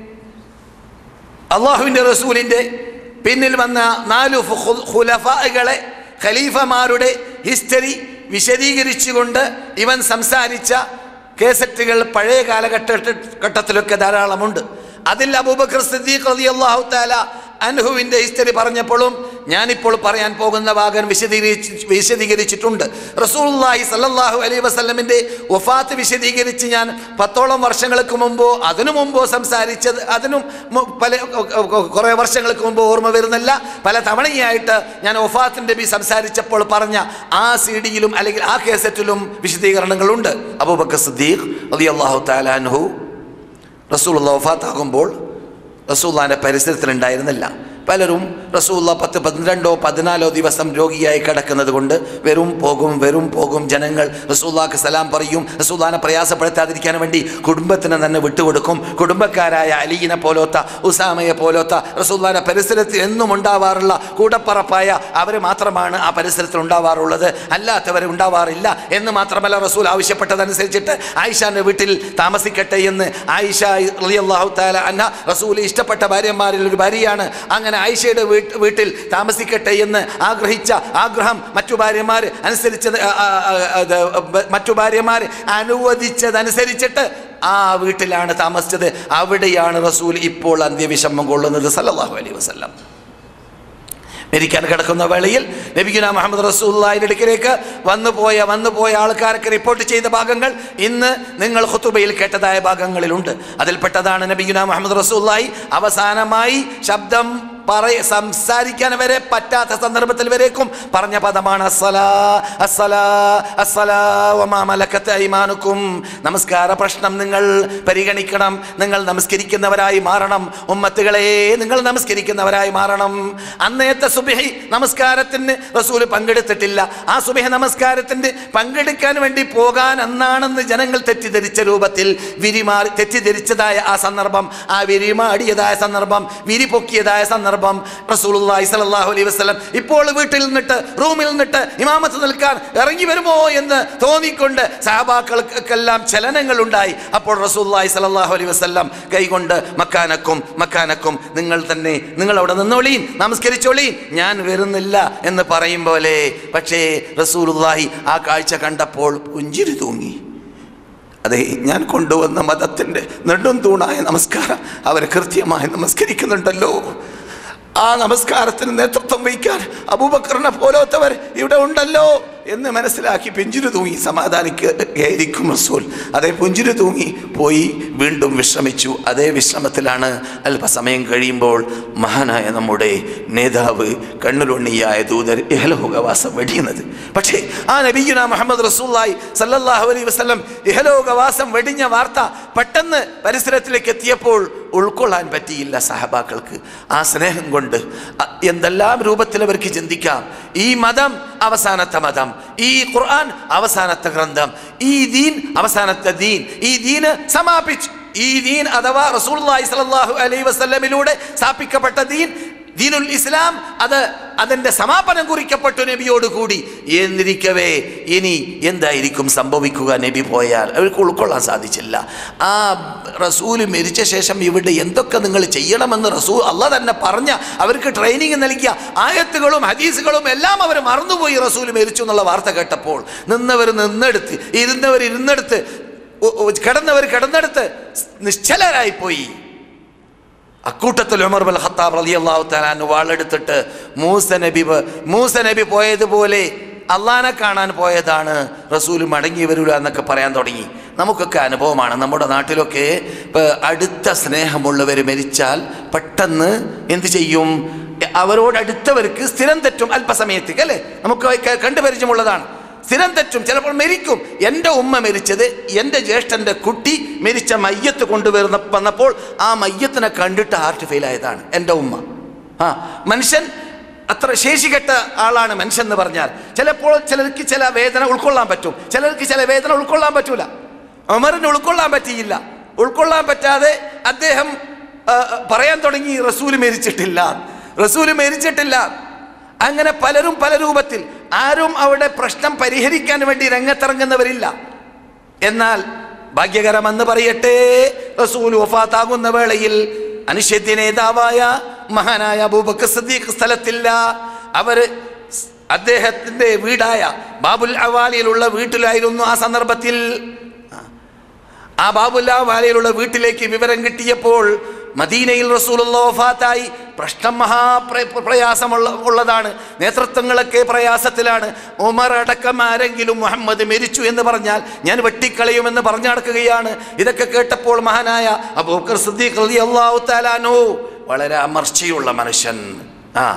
അള്ളാഹുവിൻ്റെ റസൂലിൻ്റെ പിന്നിൽ വന്ന നാലു ഫു- ഖുലഫാകളെ ഖലീഫമാരുടെ ഹിസ്റ്ററി വിശദീകരിച്ചുകൊണ്ട് ഇവൻ സംസാരിച്ച കേസറ്റുകൾ പഴയ കാലഘട്ട ഘട്ടത്തിലൊക്കെ ധാരാളമുണ്ട് അതിൽ അബൂബക്കർ സിദ്ദീഖ് റളിയല്ലാഹു തആല അൻഹുവിൻ്റെ ഹിസ്റ്ററി പറഞ്ഞപ്പോഴും ഞാനിപ്പോൾ പറയാൻ പോകുന്ന ഭാഗം വിശദീകരിച്ച് വിശദീകരിച്ചിട്ടുണ്ട് റസൂലുള്ളാഹി സല്ലല്ലാഹു അലൈഹി വസല്ലമിൻ്റെ വഫാത്ത് വിശദീകരിച്ച് ഞാൻ പത്തോളം വർഷങ്ങൾക്ക് മുമ്പോ അതിനു മുമ്പോ സംസാരിച്ചത് അതിനും മു- പല കുറേ വർഷങ്ങൾക്ക് മുമ്പ് ഓർമ്മ വരുന്നില്ല പല തവണയായിട്ട് ഞാൻ വഫാത്തിൻ്റെ ബി സംസാരിച്ചപ്പോൾ പറഞ്ഞ ആ സി ഡിയിലും അല്ലെങ്കിൽ ആ കേസറ്റിലും വിശദീകരണങ്ങളുണ്ട് അബൂബക്കർ സിദ്ദീഖ് റളിയല്ലാഹു തആല അൻഹു റസൂലുള്ള വഫാത്താകുമ്പോൾ റസൂള്ളാൻ്റെ പരിസരത്തിലുണ്ടായിരുന്നില്ല പലരും റസൂള്ള പത്ത് പന്ത്രണ്ടോ പതിനാലോ ദിവസം രോഗിയായി കിടക്കുന്നത് കൊണ്ട് വരും പോകും വരും പോകും ജനങ്ങൾ റസൂള്ളാക്ക് സലാം പറയും റസൂള്ളാനെ പ്രയാസപ്പെടുത്താതിരിക്കാൻ വേണ്ടി കുടുംബത്തിന് തന്നെ വിട്ടുകൊടുക്കും കുടുംബക്കാരായ അലീനെ പോലോത്ത ഉസാമയെ പോലോത്ത റസൂള്ളാന്റെ പരിസരത്തിൽ എന്നും ഉണ്ടാവാറുള്ള കൂടപ്പറപ്പായ അവർ മാത്രമാണ് ആ പരിസരത്തിൽ ഉണ്ടാവാറുള്ളത് അല്ലാത്തവർ ഉണ്ടാവാറില്ല എന്ന് മാത്രമല്ല റസൂൽ ആവശ്യപ്പെട്ടതനുസരിച്ചിട്ട് ആയിഷാന്റെ വീട്ടിൽ താമസിക്കട്ടെ എന്ന് ആയിഷ റളിയല്ലാഹു തആല അന്ന റസൂൽ ഇഷ്ടപ്പെട്ട ഭാര്യമാരിൽ ഒരു ഭാര്യയാണ് അങ്ങനെ ആയിഷയുടെ വീട്ട് വീട്ടിൽ താമസിക്കട്ടെ എന്ന് ആഗ്രഹിച്ച ആഗ്രഹം മറ്റു ഭാര്യമാർ അനുസരിച്ചത് ആ, ആ, ആ, അത് മറ്റു ഭാര്യമാർ അനുവദിച്ചതനുസരിച്ചിട്ട് ആ വീട്ടിലാണ് താമസിച്ചത് അവിടെയാണ് റസൂൽ ഇപ്പോൾ അന്ത്യവിഷമം കൊള്ളുന്നത് സല്ലല്ലാഹു അലൈഹി വസല്ലം മരിക്കാൻ കിടക്കുന്ന വേളയിൽ നബിഗുന മുഹമ്മദ് റസൂല്ലായുടെ അടുക്കിലേക്ക് വന്നു പോയ വന്നു പോയ ആൾക്കാർക്ക് റിപ്പോർട്ട് ചെയ്ത ഭാഗങ്ങൾ ഇന്ന് നിങ്ങൾ ഖുത്തുബയിൽ കേട്ടതായ ഭാഗങ്ങളിലുണ്ട് അതിൽപ്പെട്ടതാണ് നബിഗുന മുഹമ്മദ് റസൂല്ലായി അവസാനമായി ശബ്ദം പറയ സംസാരിക്കാൻ വരെ പറ്റാത്ത സന്ദർഭത്തിൽ വരേക്കും പറഞ്ഞ പദമാണ് അസ്സലാ അസ്സലാ അസ്സലാ വമാ മലക്കത്ത് ഐമാനുക്കും നമസ്കാര പ്രശ്നം നിങ്ങൾ പരിഗണിക്കണം നിങ്ങൾ നമസ്കരിക്കുന്നവരായി മാറണം ഉമ്മത്തുകളെ നിങ്ങൾ നമസ്കരിക്കുന്നവരായി മാറണം അന്നേത്തെ സുബഹി നമസ്കാരത്തിന് റസൂല് പങ്കെടുത്തിട്ടില്ല ആ സുബഹി നമസ്കാരത്തിന് പങ്കെടുക്കാൻ വേണ്ടി പോകാൻ എന്നാണെന്ന് ജനങ്ങൾ തെറ്റിദ്ധരിച്ച രൂപത്തിൽ വിരിമാറി തെറ്റിദ്ധരിച്ചതായ ആ സന്ദർഭം ആ വിരിമാടിയതായ സന്ദർഭം വിരി പൊക്കിയതായ സന്ദർഭം റസൂലുള്ളാഹി സ്വല്ലല്ലാഹു അലൈഹി വസല്ലം ഇപ്പോൾ വീട്ടിൽ നിന്നിട്ട് റൂമിൽ നിന്നിട്ട് ഇമാമത്ത് നിൽക്കാൻ ഇറങ്ങി വരുമോ എന്ന് തോന്നിക്കൊണ്ട് സഹാബാക്കൾക്കെല്ലാം ചലനങ്ങൾ ഉണ്ടായി അപ്പോൾ റസൂലുള്ളാഹി സ്വല്ലല്ലാഹു അലൈഹി വസല്ലം കൈകൊണ്ട് മക്കാനക്കും മക്കാനക്കും നിങ്ങൾ തന്നെ നിങ്ങൾ അവിടെ നിന്നോളീൻ നമസ്കരിച്ചോളീൻ ഞാൻ വരുന്നില്ല എന്ന് പറയും പോലെ പക്ഷേ റസൂലുള്ളാഹി ആ കാഴ്ച കണ്ടപ്പോൾ പുഞ്ചിരി തൂങ്ങി അതെ ഞാൻ കൊണ്ടുവന്ന മതത്തിൻ്റെ നെടും തൂണായ നമസ്കാരം അവർ കൃത്യമായി നമസ്കരിക്കുന്നുണ്ടല്ലോ ആ നമസ്കാരത്തിന് നേതൃത്വം വഹിക്കാൻ അബൂബക്കറിനെ പോലോത്തവർ ഇവിടെ ഉണ്ടല്ലോ എന്ന് മനസ്സിലാക്കി പുഞ്ചിരി തൂങ്ങി സമാധാനിക്കുകയായിരിക്കും റസൂൽ അതേ പുഞ്ചിരി തൂങ്ങി പോയി വീണ്ടും വിശ്രമിച്ചു അതേ വിശ്രമത്തിലാണ് അല്പസമയം കഴിയുമ്പോൾ മഹാനായ നമ്മുടെ നേതാവ് കണ്ണുലുണ്ണിയായ ദൂതർ ഇഹലോകവാസം വെടിയുന്നത് പക്ഷേ ആ നബീന മുഹമ്മദ് റസൂല്ലായി സല്ലല്ലാഹു അലൈഹി വസല്ലം ഇഹലോകവാസം വെടിഞ്ഞ വാർത്ത പെട്ടെന്ന് പരിസരത്തിലേക്ക് എത്തിയപ്പോൾ ഉൾക്കൊള്ളാൻ പറ്റിയില്ല സഹബാക്കൾക്ക് ആ സ്നേഹം കൊണ്ട് അ- എന്തെല്ലാം രൂപത്തിൽ അവർക്ക് ചിന്തിക്കാം ഈ മതം അവസാനത്തെ മതം ഈ ഖുർആൻ അവസാനത്തെ ഗ്രന്ഥം ഈ ദീൻ അവസാനത്തെ ദീൻ ഈ ദീന് സമാപിച്ചു ഈ ദീൻ അഥവാ റസൂലുള്ളാഹി സ്വല്ലല്ലാഹു അലൈഹി വസല്ലമിലൂടെ സ്ഥാപിക്കപ്പെട്ട ദീൻ ദീനുൽ ഇസ്ലാം അത് അതിൻ്റെ സമാപനം കുറിക്കപ്പെട്ടു നബിയോട് കൂടി എന്നിരിക്കവേ ഇനി എന്തായിരിക്കും സംഭവിക്കുക നബി പോയാൽ അവർക്ക് ഉൾക്കൊള്ളാൻ സാധിച്ചില്ല ആ റസൂല് മരിച്ച ശേഷം ഇവിടെ എന്തൊക്കെ നിങ്ങൾ ചെയ്യണമെന്ന് റസൂൽ അല്ല തന്നെ പറഞ്ഞ അവർക്ക് ട്രെയിനിങ് നൽകിയ ആയത്തുകളും ഹദീസുകളും എല്ലാം അവർ മറന്നുപോയി റസൂൽ മരിച്ചു എന്നുള്ള വാർത്ത കേട്ടപ്പോൾ നിന്നവർ നിന്നെടുത്ത് ഇരുന്നവർ ഇരുന്നെടുത്ത് ഒ- ഒ- കിടന്നവർ കിടന്നെടുത്ത് നിശ്ചലരായിപ്പോയി അക്കൂട്ടത്തിൽ ഉമർ ബൽ ഖത്താബ് റളിയല്ലാഹു തആല വാളെടുത്തിട്ട് മൂസ നബി പ- മൂസ നബി പോയതുപോലെ അള്ളാനെ കാണാൻ പോയതാണ് റസൂൽ മടങ്ങി വരില്ല എന്നൊക്കെ പറയാൻ തുടങ്ങി നമുക്കൊക്കെ അനുഭവമാണ് നമ്മുടെ നാട്ടിലൊക്കെ ഇപ്പൊ അടുത്ത സ്നേഹമുള്ളവർ മരിച്ചാൽ പെട്ടെന്ന് എന്ത് ചെയ്യും അവരോട് അടുത്തവർക്ക് സ്ഥിരം തെറ്റും അല്പസമയത്തേക്ക് അല്ലേ നമുക്ക് ക- കണ്ടുപരിചയമുള്ളതാണ് സ്ഥിരം തെറ്റും ചിലപ്പോൾ മരിക്കും എൻ്റെ ഉമ്മ മരിച്ചത് എൻ്റെ ജ്യേഷ്ഠൻ്റെ കുട്ടി മരിച്ച മയ്യത്ത് കൊണ്ടുവരുന്ന വന്നപ്പോൾ ആ മയ്യത്തിനെ കണ്ടിട്ട് ഹാർട്ട് ഫെയിൽ ആയതാണ് എൻ്റെ ഉമ്മ ആ മനുഷ്യൻ അത്ര ശേഷികെട്ട ആളാണ് മനുഷ്യൻ എന്ന് പറഞ്ഞാൽ ചിലപ്പോൾ ചിലർക്ക് ചില വേദന ഉൾക്കൊള്ളാൻ പറ്റും ചിലർക്ക് ചില വേദന ഉൾക്കൊള്ളാൻ പറ്റൂല ഉമറിന് ഉൾക്കൊള്ളാൻ പറ്റിയില്ല ഉൾക്കൊള്ളാൻ പറ്റാതെ അദ്ദേഹം ആ, പറയാൻ തുടങ്ങി റസൂല് മരിച്ചിട്ടില്ല റസൂല് മരിച്ചിട്ടില്ല അങ്ങനെ പലരും പല രൂപത്തിൽ ആരും അവിടെ പ്രശ്നം പരിഹരിക്കാൻ വേണ്ടി രംഗത്തിറങ്ങുന്നവരില്ല എന്നാൽ ഭാഗ്യകരമെന്ന് പറയട്ടെ റസൂൽ വഫാത്താകുന്ന വേളയിൽ അനുഷ്യത്യ നേതാവായ മഹാനായ അബൂബക്കർ സദ്ദീഖ് സ്ഥലത്തില്ല അവര് സ്- അദ്ദേഹത്തിന്റെ വീടായ ബാബുൽ അവാലിയിലുള്ള വീട്ടിലായിരുന്നു ആ സന്ദർഭത്തിൽ ആ ബാബുല്ല വാലയിലുള്ള വീട്ടിലേക്ക് വിവരം കിട്ടിയപ്പോൾ മദീനയിൽ റസൂലുള്ള വഫാത്തായി പ്രശ്നം മഹാപ്രയാസമുള്ള ഉള്ളതാണ് നേതൃത്വങ്ങളൊക്കെ പ്രയാസത്തിലാണ് ഉമർ അടക്കം ആരെങ്കിലും മുഹമ്മദ് മരിച്ചു എന്ന് പറഞ്ഞാൽ ഞാൻ വെട്ടിക്കളയുമെന്ന് പറഞ്ഞു നടക്കുകയാണ് ഇതൊക്കെ കേട്ടപ്പോൾ മഹാനായ അബൂബക്കർ സിദ്ദീഖ് റളിയല്ലാഹു തആല അൻഹു വളരെ അമർച്ചയുള്ള മനുഷ്യൻ ആ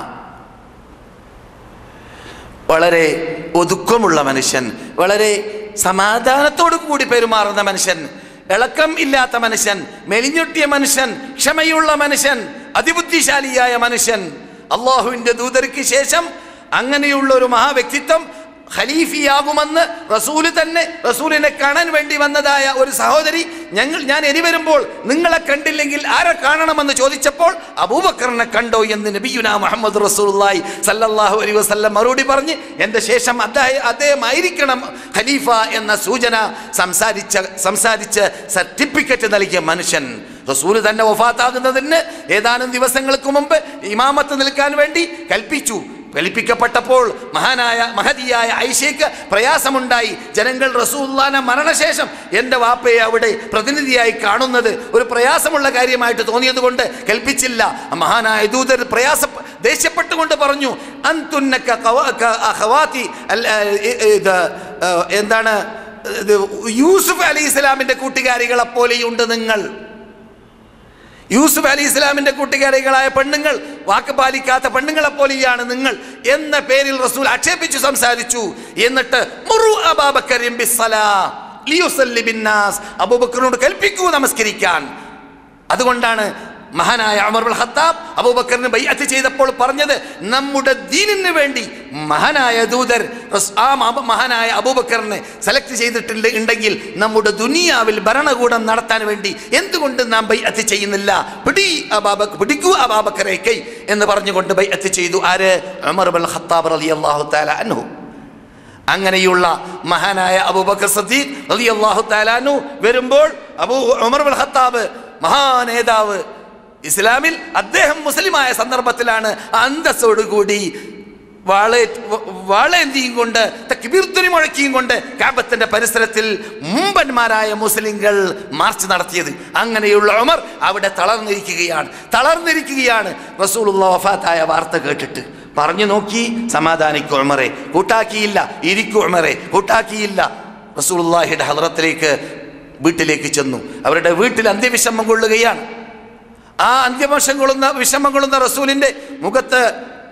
വളരെ ഒതുക്കമുള്ള മനുഷ്യൻ വളരെ സമാധാനത്തോടു കൂടി പെരുമാറുന്ന മനുഷ്യൻ ഇളക്കം ഇല്ലാത്ത മനുഷ്യൻ മെലിഞ്ഞൊട്ടിയ മനുഷ്യൻ ക്ഷമയുള്ള മനുഷ്യൻ അതിബുദ്ധിശാലിയായ മനുഷ്യൻ അള്ളാഹുവിൻ്റെ ദൂതർക്ക് ശേഷം അങ്ങനെയുള്ള ഒരു മഹാവ്യക്തിത്വം ഖലീഫിയാകുമെന്ന് റസൂല് തന്നെ റസൂലിനെ കാണാൻ വേണ്ടി വന്നതായ ഒരു സഹോദരി ഞങ്ങൾ ഞാൻ ഇനി വരുമ്പോൾ നിങ്ങളെ കണ്ടില്ലെങ്കിൽ ആരെ കാണണമെന്ന് ചോദിച്ചപ്പോൾ അബൂബക്കറിനെ കണ്ടോ എന്ന് നബിയുന മുഹമ്മദ് റസൂലുള്ളാഹി സല്ലല്ലാഹു അലൈഹി വസല്ലം മറുപടി പറഞ്ഞ് എൻ്റെ ശേഷം അദ്ദേഹം അദ്ദേഹമായിരിക്കണം ഖലീഫ എന്ന സൂചന സംസാരിച്ച സംസാരിച്ച് സർട്ടിഫിക്കറ്റ് നൽകിയ മനുഷ്യൻ റസൂല് തന്നെ വഫാത്താകുന്നതിന് ഏതാനും ദിവസങ്ങൾക്ക് മുമ്പ് ഇമാമത്ത് നിൽക്കാൻ വേണ്ടി കൽപ്പിച്ചു കൽപ്പിക്കപ്പെട്ടപ്പോൾ മഹാനായ മഹതിയായ ഐഷയ്ക്ക് പ്രയാസമുണ്ടായി ജനങ്ങൾ റസൂല്ലാന മരണശേഷം എൻ്റെ വാപ്പയെ അവിടെ പ്രതിനിധിയായി കാണുന്നത് ഒരു പ്രയാസമുള്ള കാര്യമായിട്ട് തോന്നിയത് കൊണ്ട് കൽപ്പിച്ചില്ല മഹാനായ ദൂതർ പ്രയാസ ദേഷ്യപ്പെട്ടുകൊണ്ട് പറഞ്ഞു അന്തുന്നക്ക ഖവ- ക- അഖവാത്തി അല്ല, ഇ- ഇത് ഏ, എന്താണ് ഇത് യൂസുഫ് അലി ഇസ്ലാമിൻ്റെ കൂട്ടുകാരികളെ പോലെയുണ്ട് നിങ്ങൾ യൂസുഫ് അലി ഇസ്ലാമിന്റെ കൂട്ടുകാരികളായ പെണ്ണുങ്ങൾ വാക്ക് പാലിക്കാത്ത പെണ്ണുങ്ങളെ പോലെയാണ് നിങ്ങൾ എന്ന പേരിൽ റസൂൽ ആക്ഷേപിച്ചു സംസാരിച്ചു എന്നിട്ട് മുറു അബാബക്കറിൻ ബിസ്സലാ ലിയുസല്ലി ബിന്നാസ് അബൂബക്കറിനോട് കൽപ്പിക്കൂ നമസ്കരിക്കാൻ അതുകൊണ്ടാണ് മഹാനായ അമർ ഉൽ ഖത്താബ് അബൂബക്കറിന് ബൈഅത്ത് ചെയ്തപ്പോൾ പറഞ്ഞത് നമ്മുടെ ദീനിന് വേണ്ടി മഹാനായ ദൂതർ റസ്- ആ മഹ- മഹാനായ അബൂബക്കറിനെ സെലക്ട് ചെയ്തിട്ടുണ്ട് ഉണ്ടെങ്കിൽ നമ്മുടെ ദുനിയാവിൽ ഭരണകൂടം നടത്താൻ വേണ്ടി എന്തുകൊണ്ട് നാം ബൈഅത്ത് ചെയ്യുന്നില്ല പിടി അബാബക് പിടിക്കൂ അബാബക്കറെ കൈ എന്ന് പറഞ്ഞുകൊണ്ട് ബൈഅത്ത് ചെയ്തു ആര് അമർ ഉൽ ഖത്താബ് റളിയല്ലാഹു തആല അൻഹു അങ്ങനെയുള്ള മഹാനായ അബൂബക്കർ സദ്ദീഖ് റളിയല്ലാഹു തആലാനു വരുമ്പോൾ അബൂ ഉമർ ബിൻ ഖത്താബ് മഹാനേതാവ് ഇസ്ലാമിൽ അദ്ദേഹം മുസ്ലിമായ സന്ദർഭത്തിലാണ് അന്തസ്സോടുകൂടി വാളേ വാളേന്തിയും കൊണ്ട് തക്ബീർത്തുനി മുഴക്കിയും കൊണ്ട് കാബത്തിന്റെ പരിസരത്തിൽ മുമ്പന്മാരായ മുസ്ലിങ്ങൾ മാർച്ച് നടത്തിയത് അങ്ങനെയുള്ള ഉമർ അവിടെ തളർന്നിരിക്കുകയാണ് തളർന്നിരിക്കുകയാണ് റസൂലുള്ള വഫാത്തായ വാർത്ത കേട്ടിട്ട് പറഞ്ഞു നോക്കി സമാധാനിക്കു ഉമറെ കൂട്ടാക്കിയില്ല ഇരിക്കു ഉമറെ കൂട്ടാക്കിയില്ല റസൂലുള്ളാഹിയുടെ ഹദ്റത്തിലേക്ക് വീട്ടിലേക്ക് ചെന്നു അവരുടെ വീട്ടിൽ അന്ത്യവിഷമം കൊള്ളുകയാണ് ആ അന്ത്യവശം കൊള്ളുന്ന വിഷമം കൊള്ളുന്ന റസൂലിന്റെ മുഖത്ത്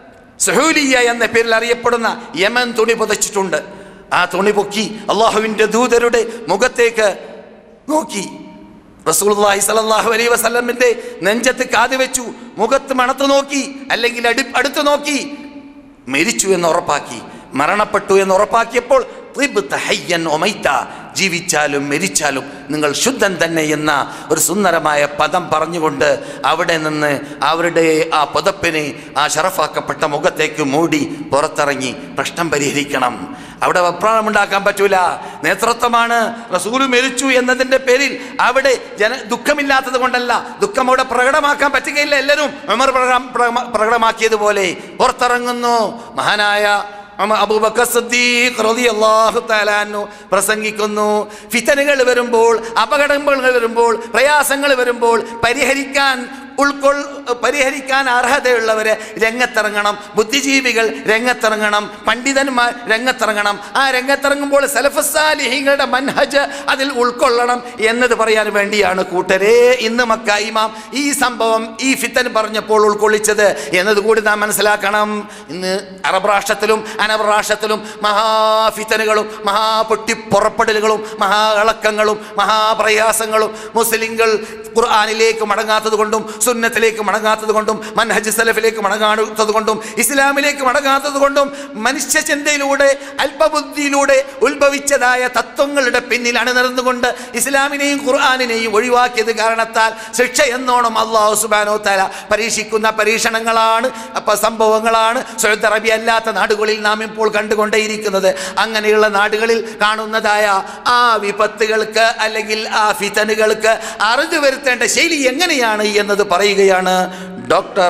സുഹൂലിയ എന്ന പേരിൽ അറിയപ്പെടുന്ന യമൻ തുണി പുതച്ചിട്ടുണ്ട് ആ തുണി പൊക്കി അള്ളാഹുവിന്റെ ദൂതരുടെ മുഖത്തേക്ക് നോക്കി റസൂലുള്ളാഹി സ്വല്ലല്ലാഹു അലൈഹി വസല്ലമിന്റെ നെഞ്ചത്ത് കാത് വെച്ചു മുഖത്ത് മണത്ത് നോക്കി അല്ലെങ്കിൽ അടു അടുത്ത് നോക്കി മരിച്ചു എന്ന് ഉറപ്പാക്കി മരണപ്പെട്ടു എന്ന് ഉറപ്പാക്കിയപ്പോൾ "തിബ്ത ഹയ്യൻ ഒമൈത്ത", ജീവിച്ചാലും മരിച്ചാലും നിങ്ങൾ ശുദ്ധൻ തന്നെ എന്ന ഒരു സുന്ദരമായ പദം പറഞ്ഞുകൊണ്ട് അവിടെ നിന്ന് അവരുടെ ആ പുതപ്പിനെ ആ ഷറഫാക്കപ്പെട്ട മുഖത്തേക്ക് മൂടി പുറത്തിറങ്ങി പ്രശ്നം പരിഹരിക്കണം അവിടെ വെപ്രാളമുണ്ടാക്കാൻ പറ്റൂല നേതൃത്വമാണ് റസൂല് മരിച്ചു എന്നതിന്റെ പേരിൽ അവിടെ ജന ദുഃഖമില്ലാത്തത് കൊണ്ടല്ല ദുഃഖം അവിടെ പ്രകടമാക്കാൻ പറ്റുകയില്ല എല്ലാവരും ഉമർ പ്രകട- പ്രകട- പ്രകടമാക്കിയതുപോലെ പുറത്തിറങ്ങുന്നു മഹാനായ ഉമ- അബൂബക്കർ സിദ്ദീഖ് റളിയല്ലാഹു തആല അൻഹു പ്രസംഗിക്കുന്നു ഫിത്തനുകൾ വരുമ്പോൾ അപകടങ്ങൾ വരുമ്പോൾ പ്രയാസങ്ങൾ വരുമ്പോൾ പരിഹരിക്കാൻ ഉൾക്കൊൾ പരിഹരിക്കാൻ അർഹതയുള്ളവര് രംഗത്തിറങ്ങണം ബുദ്ധിജീവികൾ രംഗത്തിറങ്ങണം പണ്ഡിതന്മാർ രംഗത്തിറങ്ങണം ആ രംഗത്തിറങ്ങുമ്പോൾ സലഫസാലിഹിങ്ങളുടെ മൻഹജ് അതിൽ ഉൾക്കൊള്ളണം എന്നത് പറയാൻ വേണ്ടിയാണ് കൂട്ടരെ ഇന്ന് മക്ക ഇമാം ഈ സംഭവം ഈ ഫിത്തൻ പറഞ്ഞപ്പോൾ ഉൾക്കൊള്ളിച്ചത് എന്നതുകൂടി നാം മനസ്സിലാക്കണം ഇന്ന് അറബ് രാഷ്ട്രത്തിലും അനബ് രാഷ്ട്രത്തിലും മഹാഫിത്തനുകളും മഹാപൊട്ടിപ്പുറപ്പെടലുകളും മഹാളക്കങ്ങളും മഹാപ്രയാസങ്ങളും മുസ്ലിങ്ങൾ ഖുർആാനിലേക്ക് മടങ്ങാത്തത് കൊണ്ടും സുന്നത്തിലേക്ക് മടങ്ങാത്തത് കൊണ്ടും മൻഹജ് സലഫിലേക്ക് മടങ്ങാത്തത് കൊണ്ടും ഇസ്ലാമിലേക്ക് മടങ്ങാത്തത് കൊണ്ടും മനുഷ്യ ചിന്തയിലൂടെ അല്പബുദ്ധിയിലൂടെ ഉത്ഭവിച്ചതായ തത്വങ്ങളുടെ പിന്നിൽ അണിനിറന്നുകൊണ്ട് ഇസ്ലാമിനെയും ഖുർആാനിനെയും ഒഴിവാക്കിയത് കാരണത്താൽ ശിക്ഷ എന്നോണം അള്ളാഹു സുബാനോ തല പരീക്ഷിക്കുന്ന പരീക്ഷണങ്ങളാണ് അപ്പൊ സംഭവങ്ങളാണ് സൗദി അറേബ്യ അല്ലാത്ത നാടുകളിൽ നാം ഇപ്പോൾ കണ്ടുകൊണ്ടേയിരിക്കുന്നത് അങ്ങനെയുള്ള നാടുകളിൽ കാണുന്നതായ ആ വിപത്തുകൾക്ക് അല്ലെങ്കിൽ ആ ഫിതനുകൾക്ക് അറിഞ്ഞു വരുത്തേണ്ട ശൈലി എങ്ങനെയാണ് എന്നത് പറയുകയാണ് doctor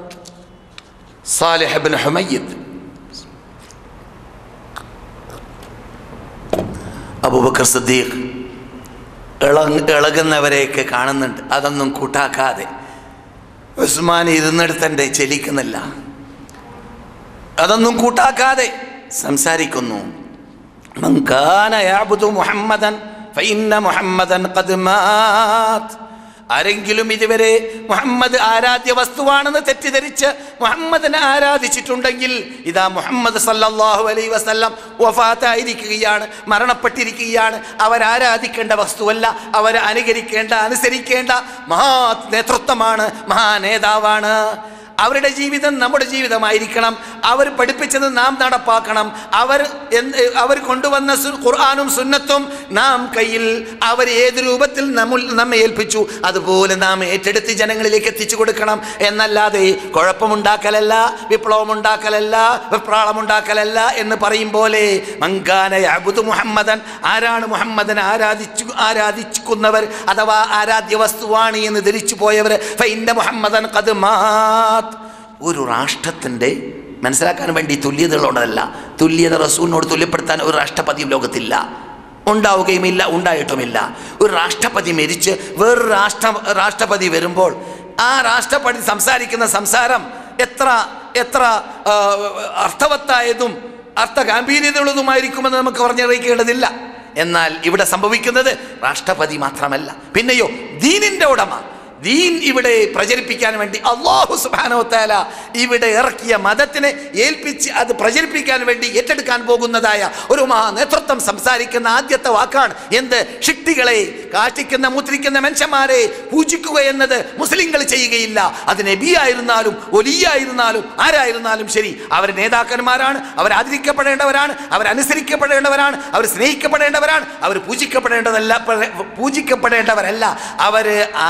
Salih bin Humaid Abubakr Siddiq ഇള ഇളകുന്നവരെയൊക്കെ കാണുന്നുണ്ട് അതൊന്നും കൂട്ടാക്കാതെ ഉസ്മാൻ ഇരുന്നിടത്തൻ്റെ ചെലിക്കുന്നില്ല അതൊന്നും കൂട്ടാക്കാതെ സംസാരിക്കുന്നു من كان يعبد محمدا فإن محمدا قد مات ആരെങ്കിലും ഇതുവരെ മുഹമ്മദ് ആരാധ്യ വസ്തുവാണെന്ന് തെറ്റിദ്ധരിച്ച് മുഹമ്മദിനെ ആരാധിച്ചിട്ടുണ്ടെങ്കിൽ ഇതാ മുഹമ്മദ് സല്ലല്ലാഹു അലൈഹി വസല്ലം വഫാത്തായിരിക്കുകയാണ് മരണപ്പെട്ടിരിക്കുകയാണ് അവരാരാധിക്കേണ്ട വസ്തുവല്ല അവർ അനുകരിക്കേണ്ട അനുസരിക്കേണ്ട മഹാ നേതൃത്വമാണ് മഹാനേതാവാണ് അവരുടെ ജീവിതം നമ്മുടെ ജീവിതമായിരിക്കണം അവർ പഠിപ്പിച്ചത് നാം നടപ്പാക്കണം അവർ എന്ത് അവർ കൊണ്ടുവന്ന സു- ഖുർആാനും സുന്നത്തും നാം കയ്യിൽ അവർ ഏത് രൂപത്തിൽ നമ്മൾ നമ്മെ ഏൽപ്പിച്ചു അതുപോലെ നാം ഏറ്റെടുത്ത് ജനങ്ങളിലേക്ക് എത്തിച്ചു കൊടുക്കണം എന്നല്ലാതെ കുഴപ്പമുണ്ടാക്കലല്ല വിപ്ലവമുണ്ടാക്കലല്ല വിപ്രാളമുണ്ടാക്കലല്ല എന്ന് പറയും പോലെ മങ്കാന യഅ്ബുദു മുഹമ്മദൻ ആരാണ് മുഹമ്മദനെ ആരാധിച്ചു ആരാധിക്കുന്നവർ അഥവാ ആരാധ്യ വസ്തുവാണ് എന്ന് ധരിച്ചു പോയവർ ഫൈന്ന മുഹമ്മദൻ കത് മാത് ഒരു രാഷ്ട്രത്തിൻ്റെ മനസ്സിലാക്കാൻ വേണ്ടി തുല്യതകളുള്ളതല്ല തുല്യത റസൂലിനോട് തുല്യപ്പെടുത്താൻ ഒരു രാഷ്ട്രപതിയും ലോകത്തില്ല ഉണ്ടാവുകയുമില്ല ഉണ്ടായിട്ടുമില്ല ഒരു രാഷ്ട്രപതി മരിച്ച് വേറൊരു രാഷ്ട്ര രാഷ്ട്രപതി വരുമ്പോൾ ആ രാഷ്ട്രപതി സംസാരിക്കുന്ന സംസാരം എത്ര എത്ര ആ, അർത്ഥവത്തായതും അർത്ഥ ഗാംഭീര്യതയുള്ളതുമായിരിക്കുമെന്ന് നമുക്ക് പറഞ്ഞറിയിക്കേണ്ടതില്ല എന്നാൽ ഇവിടെ സംഭവിക്കുന്നത് രാഷ്ട്രപതി മാത്രമല്ല പിന്നെയോ ദീനിന്റെ ഉടമ ദീൻ ഇവിടെ പ്രചരിപ്പിക്കാൻ വേണ്ടി അള്ളാഹു സുബാനോത്താല ഇവിടെ ഇറക്കിയ മതത്തിനെ ഏൽപ്പിച്ച് അത് പ്രചരിപ്പിക്കാൻ വേണ്ടി ഏറ്റെടുക്കാൻ പോകുന്നതായ ഒരു മഹാ നേതൃത്വം സംസാരിക്കുന്ന ആദ്യത്തെ വാക്കാണ് എന്ത് ഷിട്ടികളെ കാഷ്ടിക്കുന്ന മുദ്രിക്കുന്ന മനുഷ്യന്മാരെ പൂജിക്കുക എന്നത് മുസ്ലിങ്ങൾ ചെയ്യുകയില്ല അത് നബിയായിരുന്നാലും ഒലിയായിരുന്നാലും ആരായിരുന്നാലും ശരി അവർ നേതാക്കന്മാരാണ് അവർ ആദരിക്കപ്പെടേണ്ടവരാണ് അവർ അനുസരിക്കപ്പെടേണ്ടവരാണ് അവർ സ്നേഹിക്കപ്പെടേണ്ടവരാണ് അവർ പൂജിക്കപ്പെടേണ്ടതല്ല പൂജിക്കപ്പെടേണ്ടവരല്ല അവർ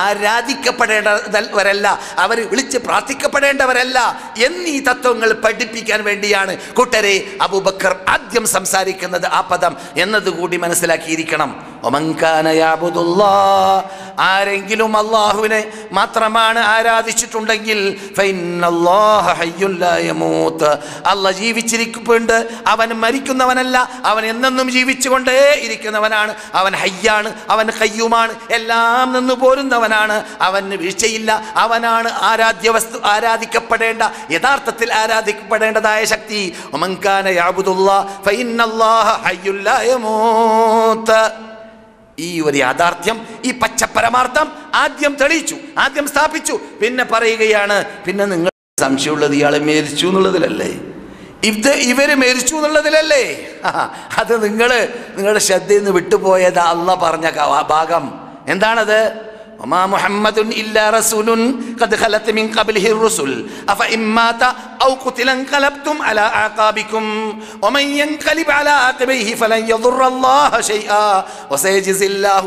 ആരാധിക്കപ്പെടേണ്ടവരല്ല അവർ വിളിച്ച് പ്രാർത്ഥിക്കപ്പെടേണ്ടവരല്ല എന്നീ തത്വങ്ങൾ പഠിപ്പിക്കാൻ വേണ്ടിയാണ് കൂട്ടരെ അബൂബക്കർ ആദ്യം സംസാരിക്കുന്നത് ആ പദം എന്നതുകൂടി മനസ്സിലാക്കിയിരിക്കണം ഒമൻകാന യഅബുദുല്ലാ ആരെങ്കിലും അള്ളാഹുവിനെ മാത്രമാണ് ആരാധിച്ചിട്ടുണ്ടെങ്കിൽ ഫൈനല്ലാഹ ഹയ്യുൻ ലാ യമൂത്ത് അള്ളാഹ് ജീവിച്ചിരിക്കുന്നുണ്ട് അവൻ മരിക്കുന്നവനല്ല അവൻ എന്നെന്നും ജീവിച്ചുകൊണ്ടേ ഇരിക്കുന്നവനാണ് അവൻ ഹയ്യാണ് അവൻ കയ്യുമാണ് എല്ലാം നിന്ന് പോരുന്നവനാണ് അവന് വീഴ്ചയില്ല അവനാണ് ആരാധ്യ വസ്തു ആരാധിക്കപ്പെടേണ്ട യഥാർത്ഥത്തിൽ ആരാധിക്കപ്പെടേണ്ടതായ ശക്തി ഒമൻകാന യഅബുദുല്ലാ ഫൈനല്ലാഹ ഹയ്യുൻ ലാ യമൂത്ത് ഈ ഒരു യാഥാർത്ഥ്യം ഈ പച്ച പരമാർത്ഥം ആദ്യം തെളിയിച്ചു ആദ്യം സ്ഥാപിച്ചു പിന്നെ പറയുകയാണ് പിന്നെ നിങ്ങൾ സംശയമുള്ളത് ഇയാളെ മേരിച്ചു എന്നുള്ളതിലല്ലേ ഇത് ഇവര് മരിച്ചു എന്നുള്ളതിലല്ലേ ആ, അത് നിങ്ങൾ നിങ്ങളുടെ ശ്രദ്ധയിൽ നിന്ന് വിട്ടുപോയത് അല്ല പറഞ്ഞ ക- ഭാഗം എന്താണത് وما محمد إلا رسول قد خلت من قبله الرسل أفإن مات أو قتل انقلبتم على أعقابكم ومن ينقلب على عقبيه فلن يضر الله شيئا وسيجزي الله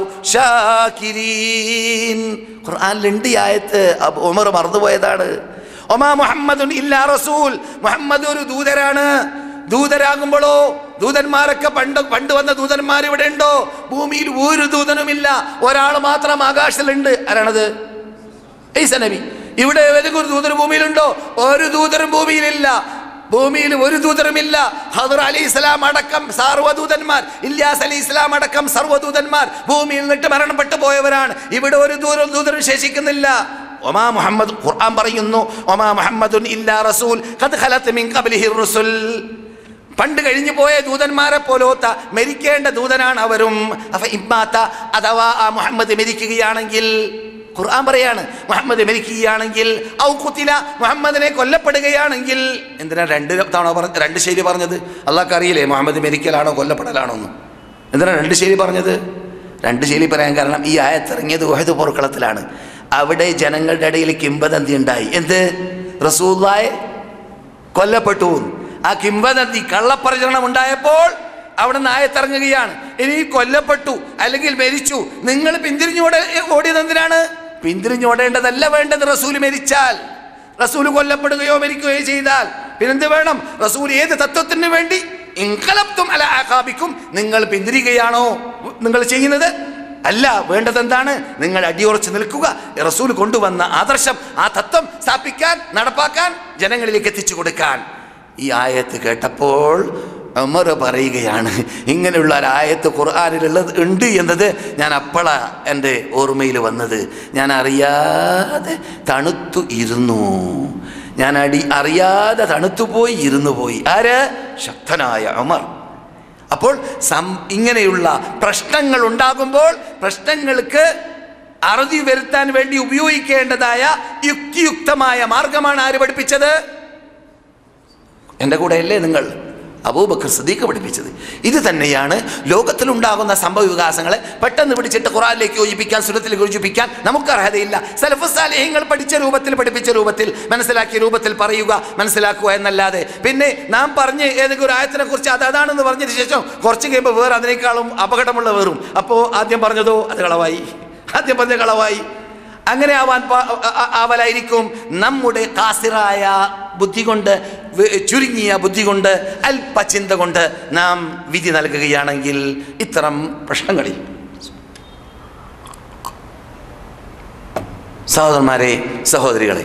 شاكرين ഖുർആനിലുണ്ട് ഈ ആയത്ത് അബ് ഉമർ മറന്നുപോയതാണ് ഒമാ മുഹമ്മദുൻ ഇല്ലാ റസൂൽ മുഹമ്മദ് ഒരു ദൂതരാണ് ദൂതരാകുമ്പോഴോ ദൂതന്മാരൊക്കെ പണ്ട് പണ്ട് വന്ന ദൂതന്മാർ ഇവിടെ ഉണ്ടോ ഭൂമിയിൽ ഒരു ദൂതനുമില്ല ഒരാൾ മാത്രം ആകാശത്തിലുണ്ട് ആരാണത് ഈസ നബി ഇവിടെ ഏതെങ്കിലും ഒരു ദൂതർ ഭൂമിയിലുണ്ടോ ഒരു ദൂതരും ഭൂമിയിലില്ല ഭൂമിയിൽ ഒരു ദൂതരുമില്ല ഹദർ അലി ഇസ്ലാം അടക്കം സർവ്വദൂതന്മാർ ഇല്യാസ് അലി ഇസ്ലാം അടക്കം സർവ്വദൂതന്മാർ ഭൂമിയിൽ നിന്നിട്ട് മരണപ്പെട്ടു പോയവരാണ് ഇവിടെ ഒരു ദൂരം ദൂതരും ശേഷിക്കുന്നില്ല ഒമാ മുഹമ്മദ് ഖുർആൻ പറയുന്നു ഒമാ മുഹമ്മദുൻ ഇല്ലാ റസൂൽ ഖദ് ഖലത്ത് മിൻ ഖബ്ലിഹി റുസുൽ പണ്ട് കഴിഞ്ഞു പോയ ദൂതന്മാരെ പോലോത്ത മരിക്കേണ്ട ദൂതനാണ് അവരും അഫ ഇമ്മാത്ത അഥവാ ആ മുഹമ്മദ് മരിക്കുകയാണെങ്കിൽ ഖുർആൻ പറയാണ് മുഹമ്മദ് മരിക്കുകയാണെങ്കിൽ ഔ കുത്തില മുഹമ്മദിനെ കൊല്ലപ്പെടുകയാണെങ്കിൽ എന്തിനാ രണ്ട് തവണ പറഞ്ഞ രണ്ട് ശരി പറഞ്ഞത് അള്ളാഹ്ക്ക് അറിയില്ലേ മുഹമ്മദ് മരിക്കലാണോ കൊല്ലപ്പെടലാണോ എന്ന് എന്തിനാ രണ്ട് ശരി പറഞ്ഞത് രണ്ട് ശരി പറയാൻ കാരണം ഈ ആയത്തിറങ്ങിയത് ഉഹദ് പോർക്കളത്തിലാണ് അവിടെ ജനങ്ങളുടെ ഇടയിൽ കിംബദന്തി ഉണ്ടായി എന്ത് റസൂല്ലായെ കൊല്ലപ്പെട്ടു ആ കിംവദന്തി കള്ളപ്രചരണം ഉണ്ടായപ്പോൾ അവിടെ നിന്ന് ആയത്തിറങ്ങുകയാണ് ഇനി കൊല്ലപ്പെട്ടു അല്ലെങ്കിൽ മരിച്ചു നിങ്ങൾ പിന്തിരിഞ്ഞോടെ ഓടിയത് എന്തിനാണ് പിന്തിരിഞ്ഞോടേണ്ടതല്ല വേണ്ടത് റസൂൽ മരിച്ചാൽ റസൂൽ കൊല്ലപ്പെടുകയോ മരിക്കുകയോ ചെയ്താൽ പിന്നെന്ത് വേണം റസൂൽ ഏത് തത്വത്തിന് വേണ്ടി ഇൻകലപ്തും അല ആകാബിക്കും നിങ്ങൾ പിന്തിരികയാണോ നിങ്ങൾ ചെയ്യുന്നത് അല്ല വേണ്ടത് എന്താണ് നിങ്ങൾ അടിയുറച്ച് നിൽക്കുക റസൂൽ കൊണ്ടുവന്ന ആദർശം ആ തത്വം സ്ഥാപിക്കാൻ നടപ്പാക്കാൻ ജനങ്ങളിലേക്ക് എത്തിച്ചു കൊടുക്കാൻ ഈ ആയത്ത് കേട്ടപ്പോൾ ഉമർ പറയുകയാണ് ഇങ്ങനെയുള്ള ഒരു ആയത്ത് ഖുർആാനിലുള്ളത് ഉണ്ട് എന്നത് ഞാൻ അപ്പോഴാ എൻ്റെ ഓർമ്മയിൽ വന്നത് ഞാൻ അറിയാതെ തണുത്തു ഇരുന്നു ഞാൻ അടി അറിയാതെ തണുത്തുപോയി ഇരുന്നു പോയി ആര് ശക്തനായ ഉമർ അപ്പോൾ സം ഇങ്ങനെയുള്ള പ്രശ്നങ്ങൾ ഉണ്ടാകുമ്പോൾ പ്രശ്നങ്ങൾക്ക് അറുതി വരുത്താൻ വേണ്ടി ഉപയോഗിക്കേണ്ടതായ യുക്തിയുക്തമായ മാർഗമാണ് ആര് പഠിപ്പിച്ചത് എൻ്റെ കൂടെയല്ലേ നിങ്ങൾ അബൂബക്കർ സദീഖ് പഠിപ്പിച്ചത് ഇത് തന്നെയാണ് ലോകത്തിലുണ്ടാകുന്ന സംഭവ വികാസങ്ങളെ പെട്ടെന്ന് പിടിച്ചിട്ട് ഖുറാനിലേക്ക് യോജിപ്പിക്കാൻ സുരത്തിലേക്ക് യോജിപ്പിക്കാൻ നമുക്ക് അർഹതയില്ല സലഫുസാലേഹ്യങ്ങൾ പഠിച്ച രൂപത്തിൽ പഠിപ്പിച്ച രൂപത്തിൽ മനസ്സിലാക്കിയ രൂപത്തിൽ പറയുക മനസ്സിലാക്കുക എന്നല്ലാതെ പിന്നെ നാം പറഞ്ഞ് ഏതെങ്കിലും ഒരു ആയത്തിനെ കുറിച്ച് അത് അതാണെന്ന് പറഞ്ഞതിന് ശേഷം കുറച്ച് കഴിയുമ്പോൾ വേറെ അതിനേക്കാളും അപകടമുള്ള വേറും അപ്പോൾ ആദ്യം പറഞ്ഞതോ അത് കളവായി ആദ്യം പറഞ്ഞ കളവായി അങ്ങനെ ആവാൻ പാ- ആ- ആ- ആവലായിരിക്കും നമ്മുടെ കാസിറായ ബുദ്ധി കൊണ്ട് വെ- ചുരുങ്ങിയ ബുദ്ധി കൊണ്ട് അല്പചിന്ത കൊണ്ട് നാം വിധി നൽകുകയാണെങ്കിൽ ഇത്തരം പ്രശ്നങ്ങളിൽ സഹോദരന്മാരെ സഹോദരികളെ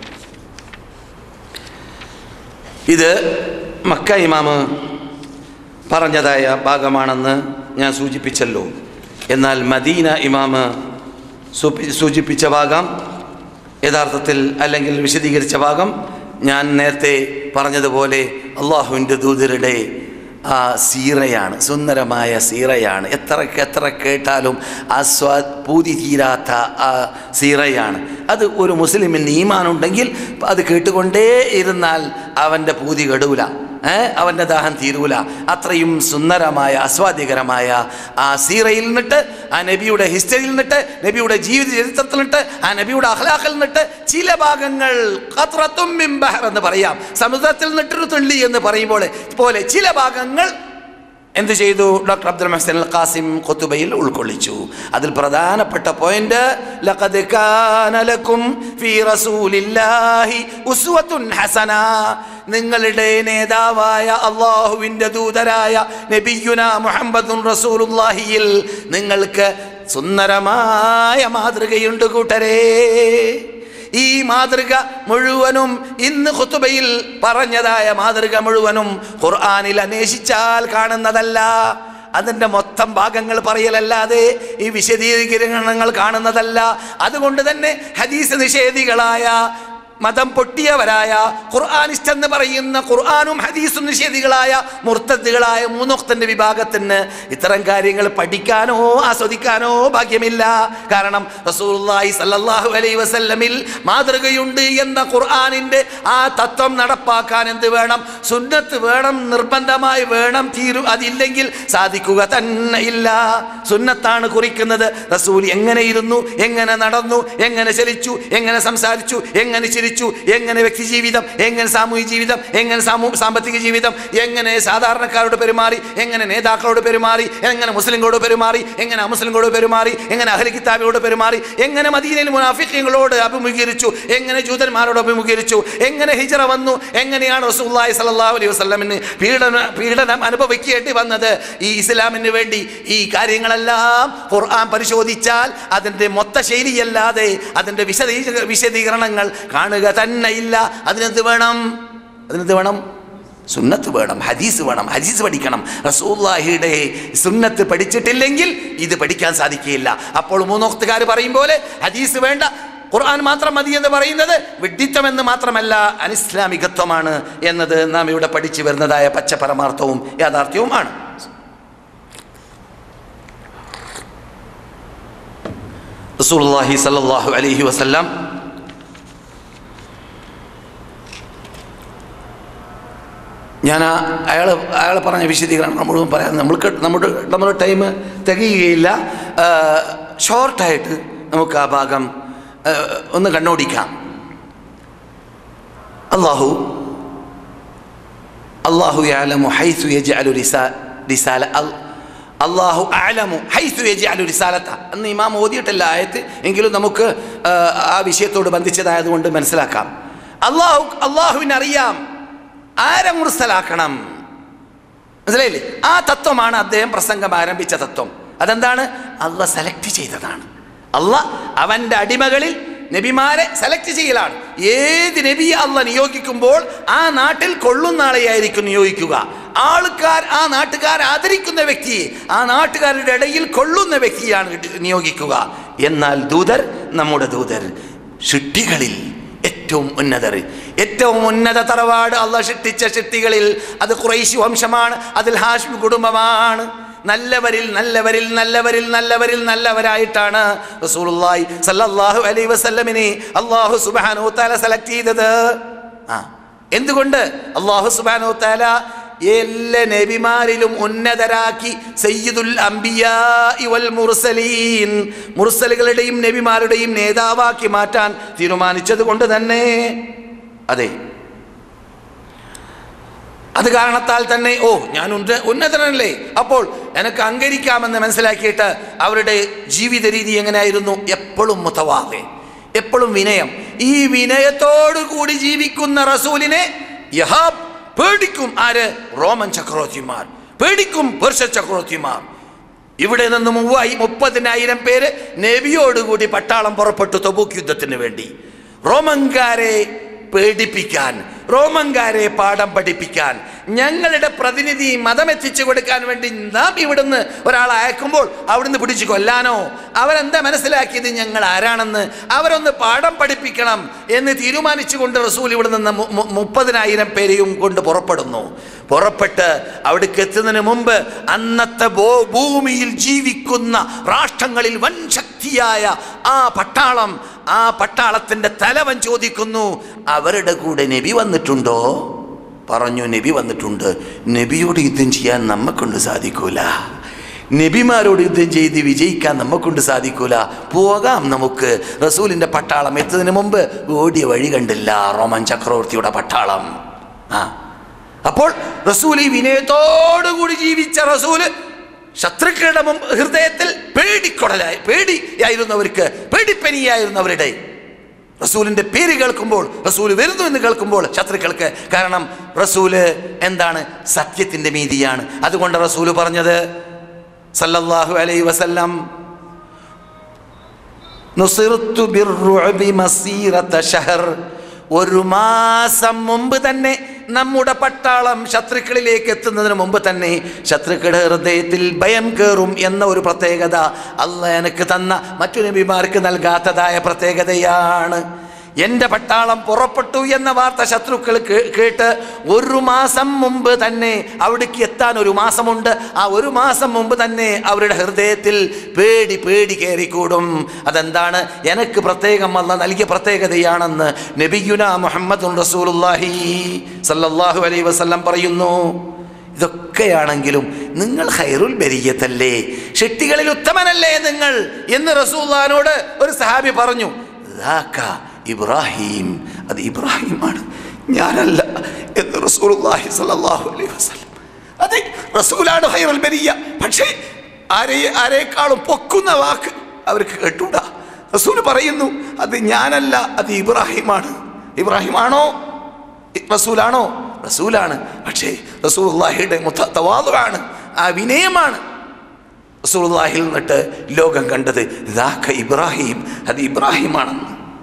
ഇത് മക്ക ഇമാമ് പറഞ്ഞതായ ഭാഗമാണെന്ന് ഞാൻ സൂചിപ്പിച്ചല്ലോ എന്നാൽ മദീന ഇമാമ് സൂപി- സൂചിപ്പിച്ച ഭാഗം യഥാർത്ഥത്തിൽ അല്ലെങ്കിൽ വിശദീകരിച്ച ഭാഗം ഞാൻ നേരത്തെ പറഞ്ഞതുപോലെ അള്ളാഹുവിൻ്റെ ദൂതരുടെ ആ സീറയാണ് സുന്ദരമായ സീറയാണ് എത്രക്ക് എത്ര കേട്ടാലും ആസ്വാ പൂതി തീരാത്ത ആ സീറയാണ് അത് ഒരു മുസ്ലിമിന് ഈമാനുണ്ടെങ്കിൽ അത് കേട്ടുകൊണ്ടേ ഇരുന്നാൽ അവൻ്റെ പൂതി കെടൂല ഏ അവൻ്റെ ദാഹം തീരൂല അത്രയും സുന്ദരമായ ആസ്വാദ്യകരമായ ആ സീറയിൽ നിന്നിട്ട് ആ നബിയുടെ ഹിസ്റ്ററിയിൽ നിന്നിട്ട് നബിയുടെ ജീവിത ചരിത്രത്തിൽ നിന്നിട്ട് ആ നബിയുടെ അഖ്ലാഖിൽ നിന്നിട്ട് ചില ഭാഗങ്ങൾ ഖത്റത്തും മിൻ ബഹർ എന്ന് പറയാം സമുദ്രത്തിൽ നിന്നിട്ടൊരു തുള്ളി എന്ന് പറയുമ്പോൾ പോലെ ചില ഭാഗങ്ങൾ എന്ത് ചെയ്തു doctor Abdul Mohsen al Qasim കൊത്തുബയിൽ ഉൾക്കൊള്ളിച്ചു അതിൽ പ്രധാനപ്പെട്ട പോയിന്റ് ലഖദ് കാന ലക്കും ഫീ റസൂലില്ലാഹി ഉസ്വത്തുൻ ഹസന നിങ്ങളുടെ നേതാവായ അള്ളാഹുവിൻ്റെ ദൂതരായ നബിയുന മുഹമ്മദുൻ റസൂലുള്ളാഹിയിൽ നിങ്ങൾക്ക് സുന്ദരമായ മാതൃകയുണ്ട് കൂട്ടരേ ഈ മാതൃക മുഴുവനും ഇന്ന് ഖുത്തുബയിൽ പറഞ്ഞതായ മാതൃക മുഴുവനും ഖുർആനിൽ അന്വേഷിച്ചാൽ കാണുന്നതല്ല അതിൻ്റെ മൊത്തം ഭാഗങ്ങൾ പറയലല്ലാതെ ഈ വിശദീകരണങ്ങൾ കാണുന്നതല്ല അതുകൊണ്ട് തന്നെ ഹദീസ് നിഷേധികളായ മതം പൊട്ടിയവരായ ഖുർആാനിസ്റ്റ് എന്ന് പറയുന്ന ഖുർആാനും ഹദീസും നിഷേധികളായ മുർത്തദ്ദുകളായ മൂന്നൊക്തന്റെ വിഭാഗത്തിന് ഇത്തരം കാര്യങ്ങൾ പഠിക്കാനോ ആസ്വദിക്കാനോ ഭാഗ്യമില്ല കാരണം റസൂലുള്ളാഹി സല്ലല്ലാഹു അലൈഹി വസല്ലമിൽ മാതൃകയുണ്ട് എന്ന ഖുർആാനിന്റെ ആ തത്വം നടപ്പാക്കാൻ എന്ത് വേണം സുന്നത്ത് വേണം നിർബന്ധമായി വേണം തീരും അതില്ലെങ്കിൽ സാധിക്കുക തന്നെ ഇല്ല സുന്നത്താണ് കുറിക്കുന്നത് റസൂൽ എങ്ങനെ ഇരുന്നു എങ്ങനെ നടന്നു എങ്ങനെ ചലിച്ചു എങ്ങനെ സംസാരിച്ചു എങ്ങനെ ചിരിച്ചു എങ്ങനെ വ്യക്തി ജീവിതം എങ്ങനെ സാമൂഹിക ജീവിതം എങ്ങനെ സാമൂ സാമ്പത്തിക ജീവിതം എങ്ങനെ സാധാരണക്കാരോട് പെരുമാറി എങ്ങനെ നേതാക്കളോട് പെരുമാറി എങ്ങനെ മുസ്ലിങ്ങളോട് പെരുമാറി എങ്ങനെ അമുസ്ലിങ്ങളോട് പെരുമാറി എങ്ങനെ അഹ്ലി കിതാബിയോട് പെരുമാറി എങ്ങനെ മദീനയിൽ മുനാഫിഖ്യങ്ങളോട് അഭിമുഖീകരിച്ചു എങ്ങനെ ജൂതന്മാരോട് അഭിമുഖീകരിച്ചു എങ്ങനെ ഹിജറ വന്നു എങ്ങനെയാണ് റസൂലുള്ളാഹി സ്വല്ലല്ലാഹു അലൈഹി വസല്ലമിന് പീഡന പീഡനം അനുഭവിക്കേണ്ടി വന്നത് ഈ ഇസ്ലാമിന് വേണ്ടി ഈ കാര്യങ്ങളെല്ലാം ഖുർആൻ പരിശോധിച്ചാൽ അതിൻ്റെ മൊത്ത ശൈലിയല്ലാതെ അതിൻ്റെ വിശദീ വിശദീകരണങ്ങൾ കാണുക തന്നെ ഇല്ല അതിനെന്ത് വേണം അതിനെന്ത് വേണം സുന്നത്ത് വേണം ഹദീസ് വേണം ഹദീസ് പഠിക്കണം റസൂല്ലാഹിയുടെ സുന്നത്ത് പഠിച്ചിട്ടില്ലെങ്കിൽ ഇത് പഠിക്കാൻ സാധിക്കുകയില്ല അപ്പോൾ മൂന്നോക്തുകാർ പറയും പോലെ ഹദീസ് വേണ്ട ഖുർആൻ മാത്രം മതി എന്ന് പറയുന്നത് വിഡ്ഢിത്തമെന്ന് മാത്രമല്ല അനിസ്ലാമികത്വമാണ് എന്നത് നാം ഇവിടെ പഠിച്ചു വരുന്നതായ പച്ചപരമാർത്ഥവും യാഥാർത്ഥ്യവുമാണ് റസൂലുള്ളാഹി സല്ലല്ലാഹു അലൈഹി വസല്ലം ഞാൻ അയാൾ അയാൾ പറഞ്ഞ വിശദീകരണം മുഴുവൻ പറയാൻ നമ്മൾക്ക് നമ്മുടെ നമ്മുടെ ടൈം തികയുകയില്ല ഷോർട്ടായിട്ട് നമുക്ക് ആ ഭാഗം ആ, ഒന്ന് കണ്ണോടിക്കാം അള്ളാഹു അള്ളാഹു യാലമു ഹൈസു യജ്അലു റിസാ റിസാല അൽ- അള്ളാഹു ആലമു ഹൈസു യജ്അലു റിസാലത്ത അന്ന് ഇമാം ഓതിയിട്ടല്ല ആയത്ത് എങ്കിലും നമുക്ക് ആ, ആ വിഷയത്തോട് ബന്ധിച്ചതായതുകൊണ്ട് മനസ്സിലാക്കാം അള്ളാഹു അള്ളാഹുവിന് അറിയാം ആരെ മുർസലാക്കണം മനസ്സിലായില്ലേ ആ തത്വമാണ് അദ്ദേഹം പ്രസംഗം ആരംഭിച്ച തത്വം അതെന്താണ് അള്ള സെലക്ട് ചെയ്തതാണ് അള്ള അവൻ്റെ അടിമകളിൽ നബിമാരെ സെലക്ട് ചെയ്യലാണ് ഏത് നബിയെ അള്ള നിയോഗിക്കുമ്പോൾ ആ നാട്ടിൽ കൊള്ളുന്ന ആളെയായിരിക്കും നിയോഗിക്കുക ആൾക്കാർ ആ നാട്ടുകാർ ആദരിക്കുന്ന വ്യക്തിയെ ആ നാട്ടുകാരുടെ ഇടയിൽ കൊള്ളുന്ന വ്യക്തിയാണ് നിയോഗിക്കുക എന്നാൽ ദൂതർ നമ്മുടെ ദൂതർ ഷിട്ടികളിൽ ഏറ്റവും ഉന്നതർ ഏറ്റവും ഉന്നത തറവാട് അള്ള സൃഷ്ടിച്ച സൃഷ്ടികളിൽ അത് കുറേശി വംശമാണ് അതിൽ ഹാഷ്മി കുടുംബമാണ് നല്ലവരിൽ നല്ലവരിൽ നല്ലവരിൽ നല്ലവരിൽ നല്ലവരായിട്ടാണ് റസൂലുള്ളാഹി സല്ലല്ലാഹു അലൈഹി വസല്ലമിനെ അള്ളാഹു സുബ്ഹാനഹു തആല സെലക്ട് ചെയ്തത് ആ എന്തുകൊണ്ട് അള്ളാഹു സുബ്ഹാനഹു തആല എല്ലാ നബിമാരിലും ഉന്നതരാക്കി സയ്യിദുൽ അംബിയാ വൽ മുർസലീൻ മുർസലുകളുടെയും നബിമാരുടെയും നേതാവാക്കി മാറ്റാൻ തീരുമാനിച്ചത് കൊണ്ട് തന്നെ അതെ അത് കാരണത്താൽ തന്നെ ഓ ഞാൻ ഉന്ന ഉന്നതനല്ലേ അപ്പോൾ എനിക്ക് അംഗീകരിക്കാമെന്ന് മനസ്സിലാക്കിയിട്ട് അവരുടെ ജീവിത രീതി എങ്ങനെയായിരുന്നു എപ്പോഴും മുത്തവാതെ എപ്പോഴും വിനയം ഈ വിനയത്തോടു കൂടി ജീവിക്കുന്ന റസൂലിനെ യഹാബ് പേടിക്കും ആര് റോമൻ ചക്രവർത്തിമാർ പേടിക്കും പേർഷ്യ ചക്രവർത്തിമാർ ഇവിടെ നിന്ന് മൂവായി മുപ്പതിനായിരം പേര് നബിയോടുകൂടി പട്ടാളം പുറപ്പെട്ടു തൊബൂക്ക് യുദ്ധത്തിന് വേണ്ടി റോമൻകാരെ പേടിപ്പിക്കാൻ റോമൻകാരെ പാഠം പഠിപ്പിക്കാൻ ഞങ്ങളുടെ പ്രതിനിധി മതം എത്തിച്ചു കൊടുക്കാൻ വേണ്ടി നാം ഇവിടുന്ന് ഒരാളെ അയക്കുമ്പോൾ അവിടുന്ന് പിടിച്ചു കൊല്ലാനോ അവരെന്താ മനസ്സിലാക്കിയത് ഞങ്ങൾ ആരാണെന്ന് അവരൊന്ന് പാഠം പഠിപ്പിക്കണം എന്ന് തീരുമാനിച്ചുകൊണ്ട് റസൂൽ ഇവിടെ നിന്ന് മു- മു- മുപ്പതിനായിരം പേരെയും കൊണ്ട് പുറപ്പെടുന്നു പുറപ്പെട്ട് അവിടേക്ക് എത്തുന്നതിന് മുമ്പ് അന്നത്തെ ഭൂ- ഭൂമിയിൽ ജീവിക്കുന്ന രാഷ്ട്രങ്ങളിൽ വൻ ശക്തിയായ ആ പട്ടാളം ആ പട്ടാളത്തിന്റെ തലവൻ ചോദിക്കുന്നു അവരുടെ കൂടെ നബി വന്നിട്ടുണ്ടോ പറഞ്ഞു നബി വന്നിട്ടുണ്ട് നബിയോട് യുദ്ധം ചെയ്യാൻ നമ്മക്കൊണ്ട് സാധിക്കൂല നബിമാരോട് യുദ്ധം ചെയ്ത് വിജയിക്കാൻ നമ്മക്കൊണ്ട് സാധിക്കൂല പോകാം നമുക്ക് റസൂലിന്റെ പട്ടാളം എത്തുന്നതിന് മുമ്പ് ഓടിയ വഴി കണ്ടില്ല റോമൻ ചക്രവർത്തിയുടെ പട്ടാളം ആ അപ്പോൾ റസൂൽ ഈ വിനയത്തോടുകൂടി ജീവിച്ച റസൂല് ശത്രുക്കളുടെ മുമ്പ് ഹൃദയത്തിൽ പേടിക്കൊടലായി പേടിയായിരുന്നവർക്ക് പേടിപ്പനിയായിരുന്നവരുടെ റസൂലിന്റെ പേര് കേൾക്കുമ്പോൾ റസൂൽ വരുന്നു എന്ന് കേൾക്കുമ്പോൾ ശത്രുക്കൾക്ക് കാരണം റസൂല് എന്താണ് സത്യത്തിന്റെ മീതിയാണ് അതുകൊണ്ട് റസൂല് പറഞ്ഞത് സല്ലല്ലാഹു അലൈഹി വസല്ലം നുസിർത്തു ബിർറുഅബി മസീറത ഷഹർ ഒരു മാസം മുമ്പ് തന്നെ നമ്മുടെ പട്ടാളം ശത്രുക്കളിലേക്ക് എത്തുന്നതിന് മുമ്പ് തന്നെ ശത്രുക്കളുടെ ഹൃദയത്തിൽ ഭയം കയറും എന്ന ഒരു പ്രത്യേകത അല്ല എനിക്ക് തന്ന മറ്റു നബിമാർക്ക് നൽകാത്തതായ പ്രത്യേകതയാണ് എൻ്റെ പട്ടാളം പുറപ്പെട്ടു എന്ന വാർത്ത ശത്രുക്കൾ കേ- കേട്ട് ഒരു മാസം മുമ്പ് തന്നെ അവിടേക്ക് എത്താൻ ഒരു മാസമുണ്ട് ആ ഒരു മാസം മുമ്പ് തന്നെ അവരുടെ ഹൃദയത്തിൽ പേടി പേടി കയറിക്കൂടും അതെന്താണ് എനിക്ക് പ്രത്യേകം അല്ല നൽകിയ പ്രത്യേകതയാണെന്ന് നബിയുന മുഹമ്മദ് റസൂലുള്ളാഹി സല്ലല്ലാഹു അലൈഹി വസല്ലം പറയുന്നു ഇതൊക്കെയാണെങ്കിലും നിങ്ങൾ ഹൈറുൽ ബരിയത്തല്ലേ ഷെട്ടികളിൽ ഉത്തമനല്ലേ നിങ്ങൾ എന്ന് റസൂല്ലാനോട് ഒരു സഹാബി പറഞ്ഞു "ദാക്ക ഇബ്രാഹിം അത് ഇബ്രാഹിമാണ് ഞാനല്ല എന്ന് റസൂലുള്ളാഹി സ്വല്ലല്ലാഹു അലൈഹി വസല്ലം അതെ റസൂലാണ് ഹൈറുൽ ബരിയ പക്ഷേ ആരെ ആരേക്കാളും പൊക്കുന്ന വാക്ക് അവർക്ക് കേട്ടൂടാ റസൂൽ പറയുന്നു അത് ഞാനല്ല അത് ഇബ്രാഹിമാണ് ഇബ്രാഹിമാണോ റസൂലാണോ റസൂലാണ് പക്ഷേ റസൂലുള്ളാഹിയുടെ മുത്ത തവാതുവാണ് ആ വിനയമാണ് റസൂലുള്ളാഹിൽ നിന്നിട്ട് ലോകം കണ്ടത് ദാക്ക ഇബ്രാഹിം അത് ഇബ്രാഹിമാണെന്ന്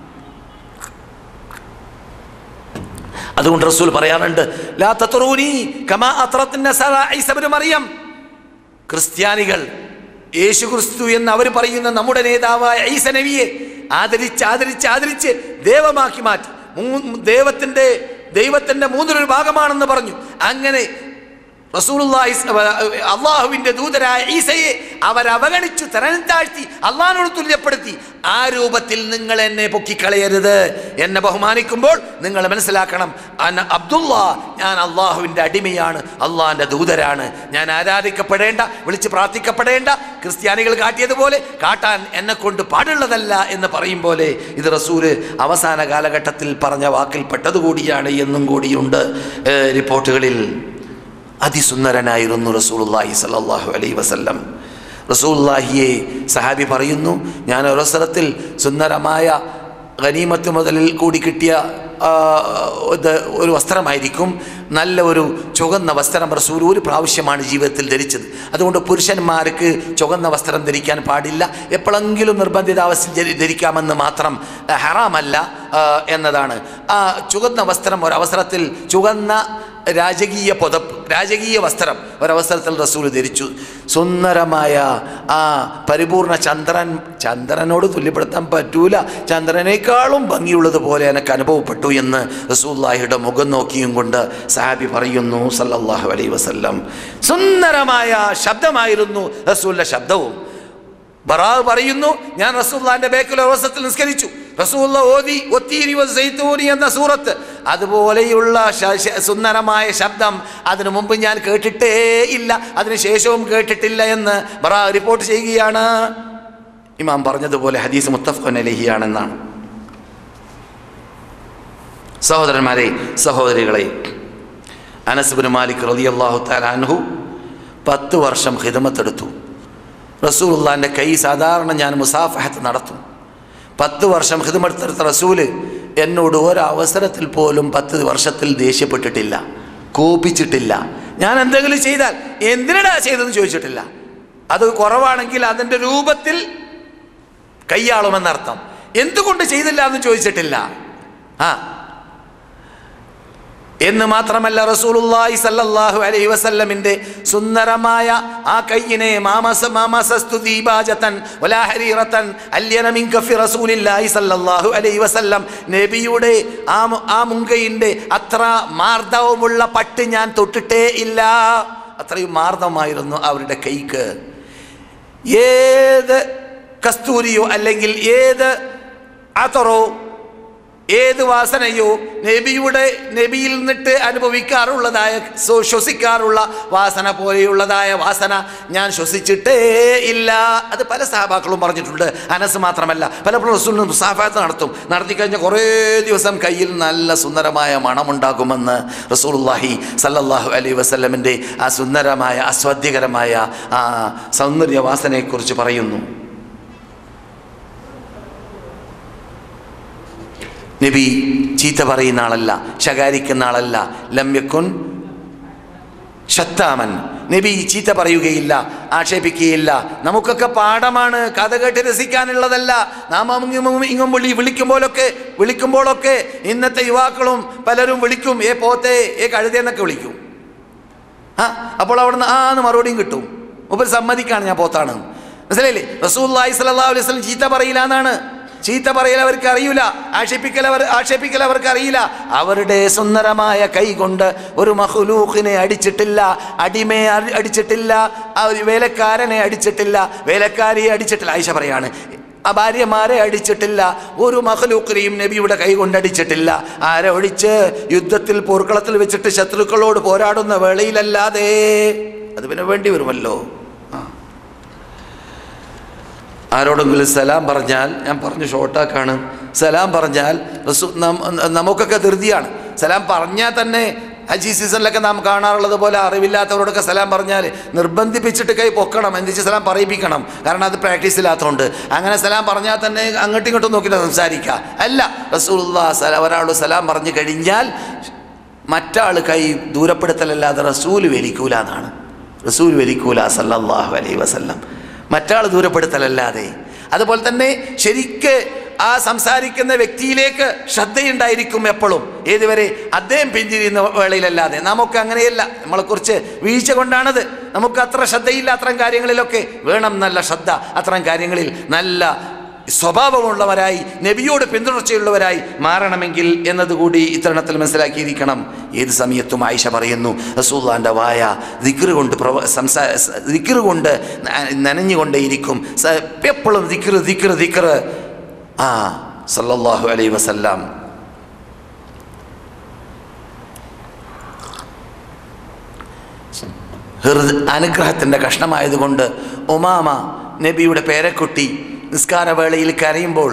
അതുകൊണ്ട് റസൂൽ പറയാറുണ്ട് ലാ തത്റൂനി കമാ അത്രത്തിൻ നസറ ഈസ ഇബ്നു മറിയം ക്രിസ്ത്യാനികൾ യേശു ക്രിസ്തു എന്ന് അവർ പറയുന്ന നമ്മുടെ നേതാവായ ഈസ നബിയെ ആദരിച്ച് ആദരിച്ച് ആദരിച്ച് ദേവമാക്കി മാറ്റി മൂ- ദൈവത്തിന്റെ ദൈവത്തിന്റെ മൂന്നിലൊരു ഭാഗമാണെന്ന് പറഞ്ഞു അങ്ങനെ റസൂലുള്ളാഹി സ- അള്ളാഹുവിന്റെ ദൂതരായ ഈസയെ അവർ അവഗണിച്ചു തരം താഴ്ത്തി അള്ളാഹിനോട് തുല്യപ്പെടുത്തി ആ രൂപത്തിൽ നിങ്ങൾ എന്നെ പൊക്കിക്കളയരുത് എന്നെ ബഹുമാനിക്കുമ്പോൾ നിങ്ങൾ മനസ്സിലാക്കണം അന അബ്ദുള്ള ഞാൻ അള്ളാഹുവിൻ്റെ അടിമയാണ് അള്ളാഹിൻ്റെ ദൂതരാണ് ഞാൻ ആരാധിക്കപ്പെടേണ്ട വിളിച്ച് പ്രാർത്ഥിക്കപ്പെടേണ്ട ക്രിസ്ത്യാനികൾ കാട്ടിയതുപോലെ കാട്ടാൻ എന്നെ കൊണ്ട് പാടുള്ളതല്ല എന്ന് പറയും പോലെ ഇത് റസൂല് അവസാന കാലഘട്ടത്തിൽ പറഞ്ഞ വാക്കിൽ പെട്ടതുകൂടിയാണ് എന്നും കൂടിയുണ്ട് ഏഹ്, റിപ്പോർട്ടുകളിൽ അതിസുന്ദരനായിരുന്നു റസൂലുള്ളാഹി സല്ലല്ലാഹു അലൈഹി വസല്ലം റസൂലുള്ളാഹിയെ സഹാബി പറയുന്നു ഞാൻ ഒരവസരത്തിൽ സുന്ദരമായ ഗനീമത്ത് മുതലിൽ കൂടി കിട്ടിയ ആ, ഇത് ഒരു വസ്ത്രമായിരിക്കും നല്ല ഒരു ചുവന്ന വസ്ത്രം റസൂൽ ഒരു പ്രാവശ്യമാണ് ജീവിതത്തിൽ ധരിച്ചത് അതുകൊണ്ട് പുരുഷന്മാർക്ക് ചുവന്ന വസ്ത്രം ധരിക്കാൻ പാടില്ല എപ്പോഴെങ്കിലും നിർബന്ധിതാവസ്ഥ ധരി- ധരിക്കാമെന്ന് മാത്രം ആ, ഹറാമല്ല ആ, എന്നതാണ് ആ ചുവന്ന വസ്ത്രം ഒരവസരത്തിൽ ചുവന്ന രാജകീയ പുതപ്പ് രാജകീയ വസ്ത്രം ഒരവസരത്തിൽ റസൂൽ ധരിച്ചു സുന്ദരമായ ആ പരിപൂർണ ചന്ദ്രൻ ചന്ദ്രനോട് തുല്യപ്പെടുത്താൻ പറ്റൂല ചന്ദ്രനേക്കാളും ഭംഗിയുള്ളതുപോലെ എനിക്ക് അനുഭവപ്പെട്ടു എന്ന് റസൂല്ലാഹിയുടെ മുഖം നോക്കിയും കൊണ്ട് സാബി പറയുന്നു സല്ലല്ലാഹു അലൈഹി വസല്ലം സുന്ദരമായ ശബ്ദമായിരുന്നു റസൂലിൻ്റെ ശബ്ദവും ബറാവ് പറയുന്നു ഞാൻ റസൂല്ലാന്റെ ബേക്കിൽ അവസരത്തിൽ നിസ്കരിച്ചു റസൂല്ല ഓതി ഒത്തീരി വസൈത്തൂരി എന്ന സൂറത്ത് അതുപോലെയുള്ള ശ- ശ- സുന്ദരമായ ശബ്ദം അതിനു മുമ്പ് ഞാൻ കേട്ടിട്ടേ ഇല്ല അതിന് ശേഷവും കേട്ടിട്ടില്ല എന്ന് ബറാ റിപ്പോർട്ട് ചെയ്യുകയാണ് ഇമാം പറഞ്ഞതുപോലെ ഹദീസ് മുത്തഫൻ അലഹിയാണെന്നാണ് സഹോദരന്മാരെ സഹോദരികളെ അനസ്ബിൻ മാലിക് റളിയല്ലാഹു തആല അൻഹു പത്ത് വർഷം ഹിദമത്തെടുത്തു റസൂലുള്ളാൻ്റെ കൈ സാധാരണ ഞാൻ മുസാഫഹത്ത് നടത്തും പത്ത് വർഷം ഹിദമത്തെടുത്ത റസൂല് എന്നോട് ഒരവസരത്തിൽ പോലും പത്ത് വർഷത്തിൽ ദേഷ്യപ്പെട്ടിട്ടില്ല കോപിച്ചിട്ടില്ല ഞാൻ എന്തെങ്കിലും ചെയ്താൽ എന്തിനടാ ചെയ്തെന്ന് ചോദിച്ചിട്ടില്ല അത് കുറവാണെങ്കിൽ അതിൻ്റെ രൂപത്തിൽ കൈയാളുമെന്നർത്ഥം എന്തുകൊണ്ട് ചെയ്തില്ല എന്ന് ചോദിച്ചിട്ടില്ല ആ എന്ന് മാത്രമല്ല റസൂലുള്ളാഹി സല്ലല്ലാഹു അലൈഹി വസല്ലമിന്റെ സുന്ദരമായ ആ കയ്യിനെ മാമസ മാമസസ്തു ദീപാജതൻ വലാ ഹരീറതൻ അല്യന മിൻ കഫി റസൂലില്ലാഹി സല്ലല്ലാഹു അലൈഹി വസല്ലം നബിയുടെ ആ മു- ആ മുങ്കയിന്റെ അത്ര മാർദ്ദവമുള്ള പട്ട് ഞാൻ തൊട്ടിട്ടേ ഇല്ല അത്രയും മാർദ്ദമായിരുന്നു അവരുടെ കൈക്ക് ഏത് കസ്തൂരിയോ അല്ലെങ്കിൽ ഏത് അതറോ ഏത് വാസനയോ നബിയുടെ നബിയിൽ നിന്നിട്ട് അനുഭവിക്കാറുള്ളതായ സോ- ശ്വസിക്കാറുള്ള വാസന പോലെയുള്ളതായ വാസന ഞാൻ ശ്വസിച്ചിട്ടേ ഇല്ല അത് പല സഹാബാക്കളും പറഞ്ഞിട്ടുണ്ട് അനസ് മാത്രമല്ല പലപ്പോഴും റസൂൽ മുസാഫാത്ത് നടത്തും നടത്തിക്കഴിഞ്ഞാൽ കുറേ ദിവസം കയ്യിൽ നല്ല സുന്ദരമായ മണമുണ്ടാകുമെന്ന് റസൂലുള്ളാഹി സല്ലല്ലാഹു അലൈഹി വസല്ലമിൻ്റെ ആ സുന്ദരമായ ആസ്വാദ്യകരമായ ആ സൗന്ദര്യ വാസനയെക്കുറിച്ച് പറയുന്നു നബി ചീത്ത പറയുന്ന ആളല്ല ശകാരിക്കുന്ന ആളല്ല ലമ്യക്കുൻ ഷത്താമൻ നബി ചീത്ത പറയുകയില്ല ആക്ഷേപിക്കുകയില്ല നമുക്കൊക്കെ പാഠമാണ് കഥ കേട്ട് രസിക്കാനുള്ളതല്ല നാം അങ്ങും ഇങ്ങും വിളി വിളിക്കുമ്പോഴൊക്കെ വിളിക്കുമ്പോഴൊക്കെ ഇന്നത്തെ യുവാക്കളും പലരും വിളിക്കും ഏ പോത്തെ ഏ കഴുതയെന്നൊക്കെ വിളിക്കും ആ അപ്പോൾ അവിടുന്ന് ആ എന്ന് മറുപടിയും കിട്ടും മുപ്പത് സമ്മതിക്കാണ് ഞാൻ പോത്താണ് മനസ്സിലായില്ലേ റസൂല്ലായി സല്ലല്ലാഹു അലൈഹി വസല്ലം ചീത്ത പറയില്ല എന്നാണ് ചീത്ത പറയൽ അവർക്ക് അറിയില്ല ആക്ഷേപിക്കൽ അവർ ആക്ഷേപിക്കൽ അവർക്ക് അറിയില്ല അവരുടെ സുന്ദരമായ കൈ കൊണ്ട് ഒരു മഹുലൂഖിനെ അടിച്ചിട്ടില്ല അടിമയെ അടി- അടിച്ചിട്ടില്ല ആ ഒരു വേലക്കാരനെ അടിച്ചിട്ടില്ല വേലക്കാരിയെ അടിച്ചിട്ടില്ല ആയിഷ പറയാണ് ആ ഭാര്യമാരെ അടിച്ചിട്ടില്ല ഒരു മഹലൂക്കിനെയും നബിയുടെ കൈ കൊണ്ട് അടിച്ചിട്ടില്ല ആരെ ഒഴിച്ച് യുദ്ധത്തിൽ പോർക്കളത്തിൽ വെച്ചിട്ട് ശത്രുക്കളോട് പോരാടുന്ന വേളയിലല്ലാതെ അത് പിന്നെ വേണ്ടി വരുമല്ലോ ആ. ആരോടെങ്കിലും സലാം പറഞ്ഞാൽ ഞാൻ പറഞ്ഞു ഷോർട്ടാക്കാണ് സലാം പറഞ്ഞാൽ റസൂ- നം- നമുക്കൊക്കെ ധൃതിയാണ് സലാം പറഞ്ഞാൽ തന്നെ ഹജി സീസണിലൊക്കെ നാം കാണാറുള്ളത് പോലെ അറിവില്ലാത്തവരോടൊക്കെ സലാം പറഞ്ഞാൽ നിർബന്ധിപ്പിച്ചിട്ട് കൈ പൊക്കണം എന്തിച്ച് സലാം പറയിപ്പിക്കണം കാരണം അത് പ്രാക്ടീസ് ഇല്ലാത്തതുകൊണ്ട് അങ്ങനെ സലാം പറഞ്ഞാൽ തന്നെ അങ്ങോട്ടും ഇങ്ങോട്ടും നോക്കിയിട്ട് സംസാരിക്കുക അല്ല റസൂലുള്ള സലാം ഒരാൾ സലാം പറഞ്ഞു കഴിഞ്ഞാൽ മറ്റാൾ കൈ ദൂരപ്പെടുത്തലല്ലാതെ റസൂല് വലിക്കൂല എന്നാണ് റസൂൽ വലിക്കൂല സല്ലല്ലാഹു അലൈഹി വസല്ലം മറ്റാൾ ദൂരപ്പെടുത്തലല്ലാതെ അതുപോലെ തന്നെ ശരിക്ക് ആ സംസാരിക്കുന്ന വ്യക്തിയിലേക്ക് ശ്രദ്ധയുണ്ടായിരിക്കും എപ്പോഴും ഏതുവരെ അദ്ദേഹം പിന്തിരിയുന്ന വേളയിലല്ലാതെ നമുക്ക് അങ്ങനെയല്ല നമ്മളെക്കുറിച്ച് വീഴ്ച കൊണ്ടാണത് നമുക്ക് അത്ര ശ്രദ്ധയില്ല അത്തരം കാര്യങ്ങളിലൊക്കെ വേണം നല്ല ശ്രദ്ധ അത്തരം കാര്യങ്ങളിൽ നല്ല സ്വഭാവമുള്ളവരായി നബിയോട് പിന്തുടർച്ചയുള്ളവരായി മാറണമെങ്കിൽ എന്നതുകൂടി ഇത്തരണത്തിൽ മനസ്സിലാക്കിയിരിക്കണം ഏത് സമയത്തും ആയിഷ പറയുന്നു റസൂള്ളാൻ്റെ വായ ദിക്റ് കൊണ്ട് പ്രവ സംസാ ദിക്റ് കൊണ്ട് ന- നനഞ്ഞുകൊണ്ടേയിരിക്കും സ- എപ്പോഴും ദിക്റ് ദിക്റ് ദിക്റ് ആ സല്ലല്ലാഹു അലൈഹി വസല്ലാം ഹൃദ അനുഗ്രഹത്തിൻ്റെ കഷ്ണമായതുകൊണ്ട് ഒമാമ നബിയുടെ പേരക്കുട്ടി നിസ്കാരവേളയിൽ കരയുമ്പോൾ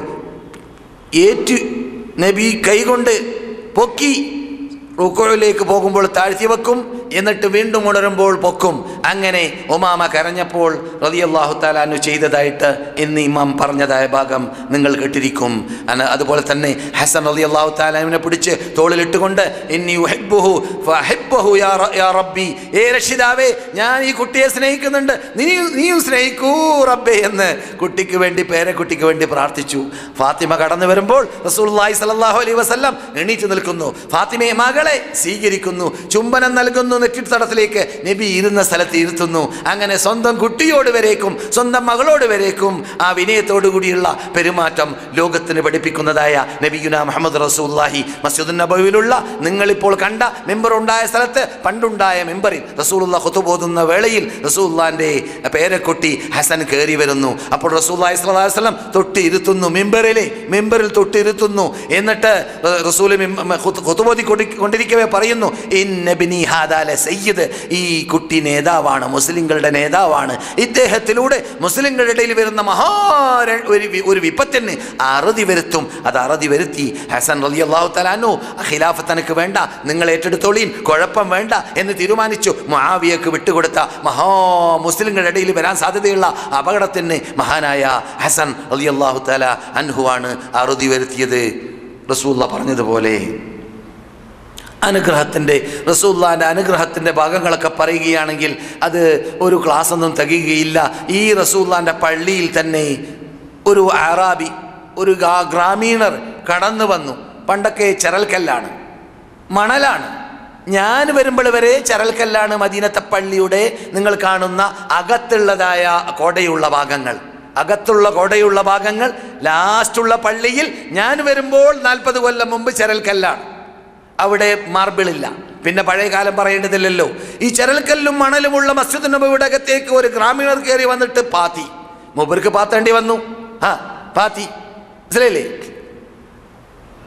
ഏറ്റു നബി കൈകൊണ്ട് പൊക്കി റുക്കോയിലേക്ക് പോകുമ്പോൾ താഴ്ത്തി വെക്കും എന്നിട്ട് വീണ്ടും ഉണരുമ്പോൾ പൊക്കും അങ്ങനെ ഒമാമ കരഞ്ഞപ്പോൾ റളിയല്ലാഹു താലാനു ചെയ്തതായിട്ട് ഇന്ന് ഇമാം പറഞ്ഞതായ ഭാഗം നിങ്ങൾ കേട്ടിരിക്കും അന- അതുപോലെ തന്നെ ഹസൻ റളിയല്ലാഹു താലാനുവിനെ പിടിച്ച് തോളിലിട്ടുകൊണ്ട് ഇന്നി ഉഹിബ്ബുഹു ഫഅഹിബ്ബുഹു യാ റ- യാ റബ്ബി ഏ രക്ഷിതാവേ ഞാൻ ഈ കുട്ടിയെ സ്നേഹിക്കുന്നുണ്ട് നീ നീയും സ്നേഹിക്കൂ റബ്ബേ എന്ന് കുട്ടിക്ക് വേണ്ടി പേരക്കുട്ടിക്ക് വേണ്ടി പ്രാർത്ഥിച്ചു ഫാത്തിമ കടന്നു വരുമ്പോൾ റസൂലുള്ളാഹി സ്വല്ലല്ലാഹു അലൈഹി വസല്ലം എണീറ്റ് നിൽക്കുന്നു ഫാത്തിമയെ മകളെ സ്വീകരിക്കുന്നു ചുംബനം നൽകുന്നു നെറ്റിത്തടത്തിലേക്ക് നബി ഇരുന്ന സ്ഥലത്ത് ഇരുത്തുന്നു അങ്ങനെ സ്വന്തം കുട്ടിയോട് വരേക്കും സ്വന്തം മകളോട് വരേക്കും ആ വിനയത്തോടു കൂടിയുള്ള പെരുമാറ്റം ലോകത്തിന് പഠിപ്പിക്കുന്നതായ നബിയുന മുഹമ്മദ് റസൂല്ലാഹി മസ്ജിദ് നബവിയിലുള്ള നിങ്ങളിപ്പോൾ കണ്ട മെമ്പർ ഉണ്ടായ സ്ഥലത്ത് പണ്ടുണ്ടായ മെമ്പറിൽ റസൂലുള്ള ഹുത്തുബോധുന്ന വേളയിൽ റസൂല്ലാന്റെ പേരക്കുട്ടി ഹസൻ കയറി വരുന്നു അപ്പോൾ റസൂല്ലാഹി സ്വല്ലല്ലാഹു അലൈഹി വസല്ലം തൊട്ട് ഇരുത്തുന്നു മെമ്പറിലെ മെമ്പറിൽ തൊട്ട് ഇരുത്തുന്നു എന്നിട്ട് റസൂൽ ഹുത്തുബോധി കൊണ്ടിരിക്കവേ പറയുന്നു ഇന്നബിനി ഹാദാല സയ്യിദ് ഈ കുട്ടി നേതാവാണ് മുസ്ലിങ്ങളുടെ നേതാവാണ് ഇദ്ദേഹത്തിലൂടെ മുസ്ലിങ്ങളുടെ ഇടയിൽ വരുന്ന മഹാ ഒരു വി- ഒരു വിപത്തിന് അറുതി വരുത്തും അത് അറുതി വരുത്തി ഹസൻ റലി അള്ളാഹു തലാനു ഖിലാഫത്ത് എനിക്ക് വേണ്ട നിങ്ങൾ ഏറ്റെടുത്തോളീൻ കുഴപ്പം വേണ്ട എന്ന് തീരുമാനിച്ചു മുആവിയക്ക് വിട്ടുകൊടുത്ത മഹാ മുസ്ലിങ്ങളുടെ ഇടയിൽ വരാൻ സാധ്യതയുള്ള അപകടത്തിന് മഹാനായ ഹസൻ റലി അള്ളാഹു തല അൻഹുവാണ് അറുതി വരുത്തിയത് റസൂല്ല പറഞ്ഞതുപോലെ അനുഗ്രഹത്തിൻ്റെ റസൂല്ലാൻ്റെ അനുഗ്രഹത്തിൻ്റെ ഭാഗങ്ങളൊക്കെ പറയുകയാണെങ്കിൽ അത് ഒരു ക്ലാസ് ഒന്നും തികയുകയില്ല ഈ റസൂല്ലാൻ്റെ പള്ളിയിൽ തന്നെ ഒരു അറാബി ഒരു ഗാ- ഗ്രാമീണർ കടന്നു വന്നു പണ്ടൊക്കെ ചരൽക്കല്ലാണ് മണലാണ് ഞാൻ വരുമ്പോൾ വരെ ചരൽക്കല്ലാണ് മദീനത്തെ പള്ളിയുടെ നിങ്ങൾ കാണുന്ന അകത്തുള്ളതായ കോടയുള്ള ഭാഗങ്ങൾ അകത്തുള്ള കോടയുള്ള ഭാഗങ്ങൾ ലാസ്റ്റുള്ള പള്ളിയിൽ ഞാൻ വരുമ്പോൾ നാൽപ്പത് കൊല്ലം മുമ്പ് ചരൽക്കല്ലാണ് അവിടെ മാർബിളില്ല പിന്നെ പഴയ കാലം പറയേണ്ടതില്ലല്ലോ ഈ ചരൽക്കല്ലും മണലുമുള്ള മസ്ജിദ് നബിയുടെ അകത്തേക്ക് ഒരു ഗ്രാമീണർ കയറി വന്നിട്ട് പാത്തി മൂപ്പർക്ക് പാത്തേണ്ടി വന്നു ആ പാത്തി മനസ്സിലായില്ലേ